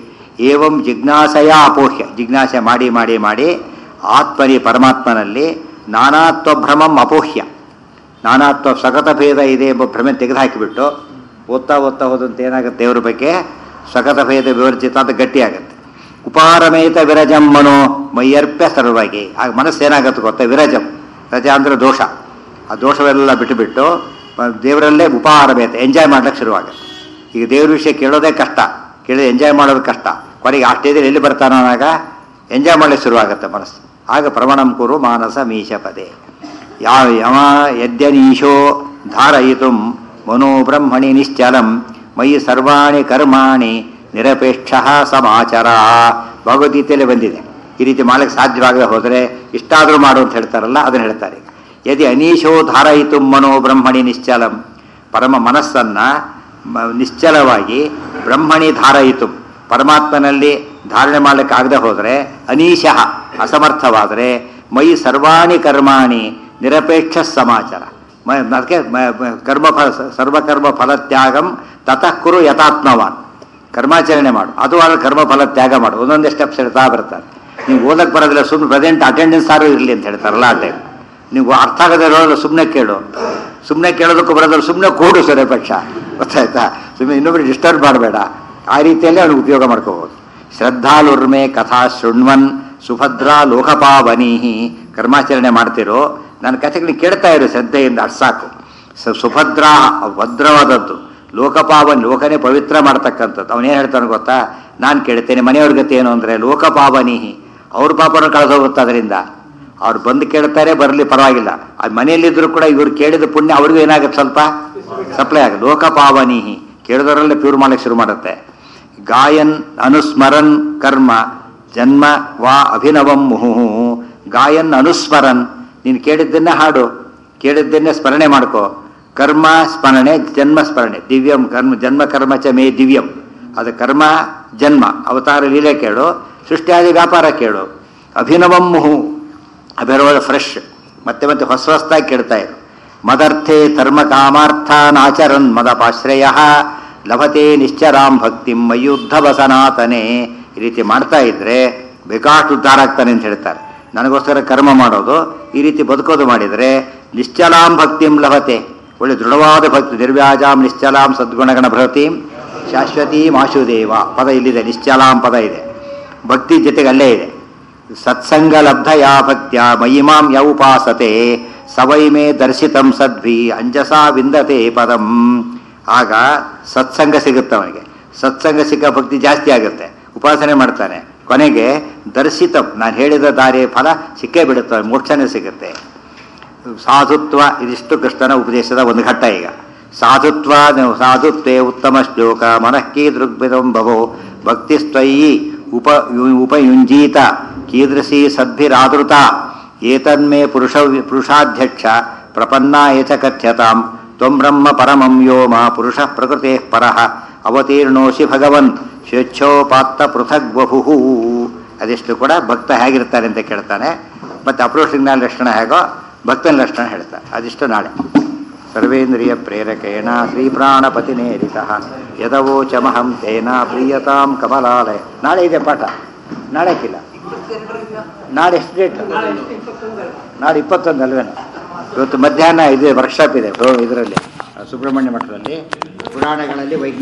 Speaker 1: ಏವಂ ಜಿಜ್ಞಾಸಯ ಅಪೋಹ್ಯ ಜಿಜ್ಞಾಸೆ ಮಾಡಿ ಮಾಡಿ ಮಾಡಿ ಆತ್ಮನಿ ಪರಮಾತ್ಮನಲ್ಲಿ ನಾನಾತ್ವ ಭ್ರಮಂ ಅಪೋಹ್ಯ ನಾನಾತ್ವ ಸಗತ ಭೇದ ಇದೆ ಎಂಬ ಭ್ರಮೆ ತೆಗೆದುಹಾಕಿಬಿಟ್ಟು ಓದ್ತಾ ಓದ್ತಾ ಹೋದಂತೆ ಏನಾಗುತ್ತೆ ದೇವರ ಬಗ್ಗೆ ಸಗತ ಭೇದ ವಿವರ್ಜಿತ ಅಂತ ಗಟ್ಟಿಯಾಗುತ್ತೆ ಉಪಾರಮೇತ ವಿರಜಂ ಮನೋ ಮೈಯರ್ಪ್ಯ ಸರ್ವಗೆ ಆಗ ಮನಸ್ಸು ಏನಾಗುತ್ತೆ ಗೊತ್ತಾ ವಿರಜಂ ರಜ ಅಂದರೆ ದೋಷ ಆ ದೋಷವೆಲ್ಲ ಬಿಟ್ಟುಬಿಟ್ಟು ಮ- ದೇವರಲ್ಲೇ ಉಪಾರಮೇತ ಎಂಜಾಯ್ ಮಾಡ್ಲಿಕ್ಕೆ ಶುರುವಾಗುತ್ತೆ ಈಗ ದೇವ್ರ ವಿಷಯ ಕೇಳೋದೇ ಕಷ್ಟ ಕೇಳಿದ್ರೆ ಎಂಜಾಯ್ ಮಾಡೋದು ಕಷ್ಟ ಕೊನೆಗೆ ಆ ಸ್ಟೇಜಲ್ಲಿ ಎಲ್ಲಿ ಬರ್ತಾನೋ ಆಗ ಎಂಜಾಯ್ ಮಾಡಲಿಕ್ಕೆ ಶುರುವಾಗುತ್ತೆ ಮನಸ್ಸು ಆಗ ಪ್ರವಣಂ ಕುರು ಮಾನಸ ಮೀಶ ಪದೇ ಯಾವ ಯಮ ಯದ್ಯನೀಶೋ ಧಾರಯಿತು ಮನೋ ಬ್ರಹ್ಮಣಿ ನಿಶ್ಚಲಂ ಮಯಿ ಸರ್ವಾಣಿ ಕರ್ಮಾಣಿ ನಿರಪೇಕ್ಷ ಸಮಾಚಾರ ಭಗವದ್ಗೀತೆಯಲ್ಲಿ ಬಂದಿದೆ ಈ ರೀತಿ ಮಾಡಲಿಕ್ಕೆ ಸಾಧ್ಯವಾಗದೆ ಹೋದರೆ ಇಷ್ಟಾದರೂ ಮಾಡು ಅಂತ ಹೇಳ್ತಾರಲ್ಲ ಅದನ್ನು ಹೇಳ್ತಾರೆ ಯದಿ ಅನೀಶೋ ಧಾರಯಿತು ಮನೋ ಬ್ರಹ್ಮಣಿ ನಿಶ್ಚಲಂ ಪರಮ ಮನಸ್ಸನ್ನ ಮ- ನಿಶ್ಚಲವಾಗಿ ಬ್ರಹ್ಮಣಿ ಧಾರಯಿತು ಪರಮಾತ್ಮನಲ್ಲಿ ಧಾರಣೆ ಮಾಡಲಿಕ್ಕೆ ಆಗದೆ ಹೋದರೆ ಅನೀಶಃ ಅಸಮರ್ಥವಾದರೆ ಮೈ ಸರ್ವಾಣಿ ಕರ್ಮಾಣಿ ನಿರಪೇಕ್ಷ ಸಮಾಚಾರ ಮ- ಅದಕ್ಕೆ ಮ- ಮ- ಕರ್ಮಫಲ ಸರ್ವಕರ್ಮ ಫಲತ್ಯಾಗಂ ತತಃ ಕುರು ಯಥಾತ್ಮವಾನ್ ಕರ್ಮಾಚರಣೆ ಮಾಡು ಅದು ಅಲ್ಲ ಕರ್ಮಫಲ ತ್ಯಾಗ ಮಾಡು ಒಂದೊಂದೇ ಸ್ಟೆಪ್ಸ್ ಹೇಳ್ತಾ ಬರ್ತಾರೆ ನೀವು ಓದಕ್ಕೆ ಬರೋದಿಲ್ಲ ಸುಮ್ಮನೆ ಪ್ರೆಸೆಂಟ್ ಅಟೆಂಡೆನ್ಸ್ ಆರು ಇರಲಿ ಅಂತ ಹೇಳ್ತಾರಲ್ಲ ಆ ಟೈಮ್ ನೀವು ಅರ್ಥ ಆಗದೆ ಇರೋದು ಸುಮ್ಮನೆ ಕೇಳು ಸುಮ್ಮನೆ ಕೇಳೋದಕ್ಕೂ ಬರೋದ್ರೆ ಸುಮ್ಮನೆ ಕೂಡು ಸೂರ್ಯಪಕ್ಷ ಗೊತ್ತಾಯ್ತಾ ಸುಮ್ಮನೆ ಇನ್ನೊಬ್ರು ಡಿಸ್ಟರ್ಬ್ ಮಾಡಬೇಡ ಆ ರೀತಿಯಲ್ಲಿ ಅವನು ಉಪಯೋಗ ಮಾಡ್ಕೋಬಹುದು ಶ್ರದ್ಧಾಲುರ್ಮೆ ಕಥಾ ಶೃಣ್ವನ್ ಸುಭದ್ರಾ ಲೋಕಪಾವನೀಹಿ ಕರ್ಮಾಚರಣೆ ಮಾಡ್ತಿರೋ ನನ್ನ ಕಥೆಗಳನ್ನ ಕೇಳ್ತಾ ಇರು ಶ್ರದ್ಧೆಯಿಂದ ಅಷ್ಟು ಸಾಕು ಸ ಸುಭದ್ರಾ ಭದ್ರವಾದದ್ದು ಲೋಕಪಾವನ್ ಲೋಕನೇ ಪವಿತ್ರ ಮಾಡ್ತಕ್ಕಂಥದ್ದು ಅವನೇನು ಹೇಳ್ತಾನೆ ಗೊತ್ತಾ ನಾನು ಕೇಳ್ತೇನೆ ಮನೆಯವ್ರ ಗತಿ ಏನು ಅಂದರೆ ಲೋಕಪಾವನಿಹಿ ಅವ್ರ ಪಾಪನ ಕಳೆದೋಗುತ್ತೆ ಅದರಿಂದ ಅವ್ರು ಬಂದು ಕೇಳ್ತಾರೆ ಬರಲಿ ಪರವಾಗಿಲ್ಲ ಅದು ಮನೆಯಲ್ಲಿದ್ದರೂ ಕೂಡ ಇವ್ರು ಕೇಳಿದ ಪುಣ್ಯ ಅವ್ರಿಗೂ ಏನಾಗುತ್ತೆ ಸ್ವಲ್ಪ ಸಪ್ಲೈ ಆಗುತ್ತೆ ಲೋಕಪಾವನಿಹಿ ಕೇಳಿದವರಲ್ಲೇ ಪ್ಯೂರ್ ಮಾಡಕ್ಕೆ ಶುರು ಮಾಡುತ್ತೆ ಗಾಯನ್ ಅನುಸ್ಮರನ್ ಕರ್ಮ ಜನ್ಮ ವಾ ಅಭಿನವಂ ಮುಹುಹು ಗಾಯನ್ ಅನುಸ್ಮರನ್ ನೀನು ಕೇಳಿದ್ದನ್ನೇ ಹಾಡು ಕೇಳಿದ್ದನ್ನೇ ಸ್ಮರಣೆ ಮಾಡ್ಕೋ ಕರ್ಮ ಸ್ಮರಣೆ ಜನ್ಮ ಸ್ಮರಣೆ ದಿವ್ಯಂ ಕರ್ಮ ಜನ್ಮ ಕರ್ಮ ಚ ಮೇ ದಿವ್ಯಂ ಅದು ಕರ್ಮ ಜನ್ಮ ಅವತಾರ ಲೀಲೆ ಕೇಳು ಸೃಷ್ಟಿಯಾದಿ ವ್ಯಾಪಾರ ಕೇಳು ಅಭಿನವಂ ಮುಹು ಅಭಿನವ ಫ್ರೆಶ್ ಮತ್ತೆ ಮತ್ತೆ ಹೊಸ ಹೊಸದಾಗಿ ಕೇಳ್ತಾ ಇರು ಮದರ್ಥೆ ಧರ್ಮ ಕಾಮಾರ್ಥಾನಾಚರನ್ ಮದಪಾಶ್ರಯ ಲಭತೆ ನಿಶ್ಚರಾಂ ಭಕ್ತಿಂ ಮಯುದ್ಧವ ಸನಾತನೆ ಈ ರೀತಿ ಮಾಡ್ತಾ ಇದ್ರೆ ಬೇಕಾಷ್ಟು ಉದ್ಧಾರ ಆಗ್ತಾನೆ ಅಂತ ಹೇಳ್ತಾರೆ ನನಗೋಸ್ಕರ ಕರ್ಮ ಮಾಡೋದು ಈ ರೀತಿ ಬದುಕೋದು ಮಾಡಿದರೆ ನಿಶ್ಚಲಾಂ ಭಕ್ತಿಂ ಲಭತೆ ಒಳ್ಳೆ ದೃಢವಾದ ಭಕ್ತಿ ನಿರ್ವ್ಯಾಜಾಂ ನಿಶ್ಚಲಾಂ ಸದ್ಗುಣಗಣ ಭ್ರತೀಂ ಶಾಶ್ವತೀಂ ಆಶುದೇವ ಪದ ಇಲ್ಲಿದೆ ನಿಶ್ಚಲಾಂ ಪದ ಇದೆ ಭಕ್ತಿ ಜೊತೆಗೆ ಅಲ್ಲೇ ಇದೆ ಸತ್ಸಂಗ ಲಬ್ಧಯಾ ಭಕ್ತ್ಯ ಮಯಿಮಾಂ ಯ ಉಪಾಸತೆ ಸವೈ ಮೇ ದರ್ಶಿತಂ ಸದ್ಭಿ ಅಂಜಸಾ ವಿಂದತೆ ಪದಂ ಆಗ ಸತ್ಸಂಗ ಸಿಗುತ್ತೆ ಅವನಿಗೆ ಸತ್ಸಂಗ ಸಿಕ್ಕ ಭಕ್ತಿ ಜಾಸ್ತಿ ಆಗುತ್ತೆ ಉಪಾಸನೆ ಮಾಡ್ತಾನೆ ಕೊನೆಗೆ ದರ್ಶಿತಂ ನಾನು ಹೇಳಿದ ದಾರಿ ಫಲ ಸಿಕ್ಕೇ ಬಿಡುತ್ತೆ ಮೋಕ್ಷನೇ ಸಿಗುತ್ತೆ ಸಾಧುತ್ವ ಇದಿಷ್ಟು ಕೃಷ್ಣನ ಉಪದೇಶದ ಒಂದು ಘಟ್ಟ ಈಗ ಸಾಧುತ್ವ ಸಾಧುತ್ವೇ ಉತ್ತಮ ಶ್ಲೋಕ ಮನಃಕೀ ದೃಗ್ಭಿದಂ ಭವೋ ಭಕ್ತಿಸ್ತ್ವಯಿ ಉಪ ಉಪಯುಂಜೀತ ಕೀದೃಶಿ ಸದ್ಭಿರಾದೃತ ಏತನ್ಮೇ ಪುರುಷ ಪುರುಷಾಧ್ಯಕ್ಷ ಪ್ರಪನ್ನಾಯ ಚ ಕಥ್ಯತಾಂ ತ್ವಂ ಬ್ರಹ್ಮ ಪರಮಂ ಯೋಮ ಪುರುಷ ಪ್ರಕೃತೆ ಪರಃ ಅವತೀರ್ಣೋಸಿ ಭಗವನ್ ಸ್ವೇಚ್ಛೋಪಾತ್ತ ಪೃಥಗ್ ಬಹುಹು ಅದೆಷ್ಟು ಕೂಡ ಭಕ್ತ ಹೇಗಿರ್ತಾರೆ ಅಂತ ಕೇಳ್ತಾನೆ ಮತ್ತು ಅಪ್ರೋಷಿಜ್ಞಾನ ಲಕ್ಷಣ ಹೇಗೋ ಭಕ್ತನ ಲಕ್ಷಣ ಹೇಳ್ತಾರೆ ಅದಿಷ್ಟು ನಾಳೆ ಸರ್ವೇಂದ್ರಿಯ ಪ್ರೇರಕೇಣ ಶ್ರೀಪ್ರಾಣಪತಿನೇರಿತ ಯದವೋಚಮಹಂ ತೇನ ಪ್ರೀಯತಾಂ ಕಮಲಾಲಯ ನಾಳೆ ಇದೆ ಪಾಠ ನಾಳೆಕ್ಕಿಲ್ಲ ನಾಳೆ ಎಷ್ಟು ಡೇಟ್ ನಾಳೆ ಇಪ್ಪತ್ತೊಂದು ಅಲ್ವೇನು ಇವತ್ತು ಮಧ್ಯಾಹ್ನ ಇದೆ ವರ್ಕ್ಶಾಪ್ ಇದೆ ಇದರಲ್ಲಿ ಸುಬ್ರಹ್ಮಣ್ಯ ಮಠದಲ್ಲಿ ಪುರಾಣಗಳಲ್ಲಿ ವೈಜ್ಞಾನಿಕ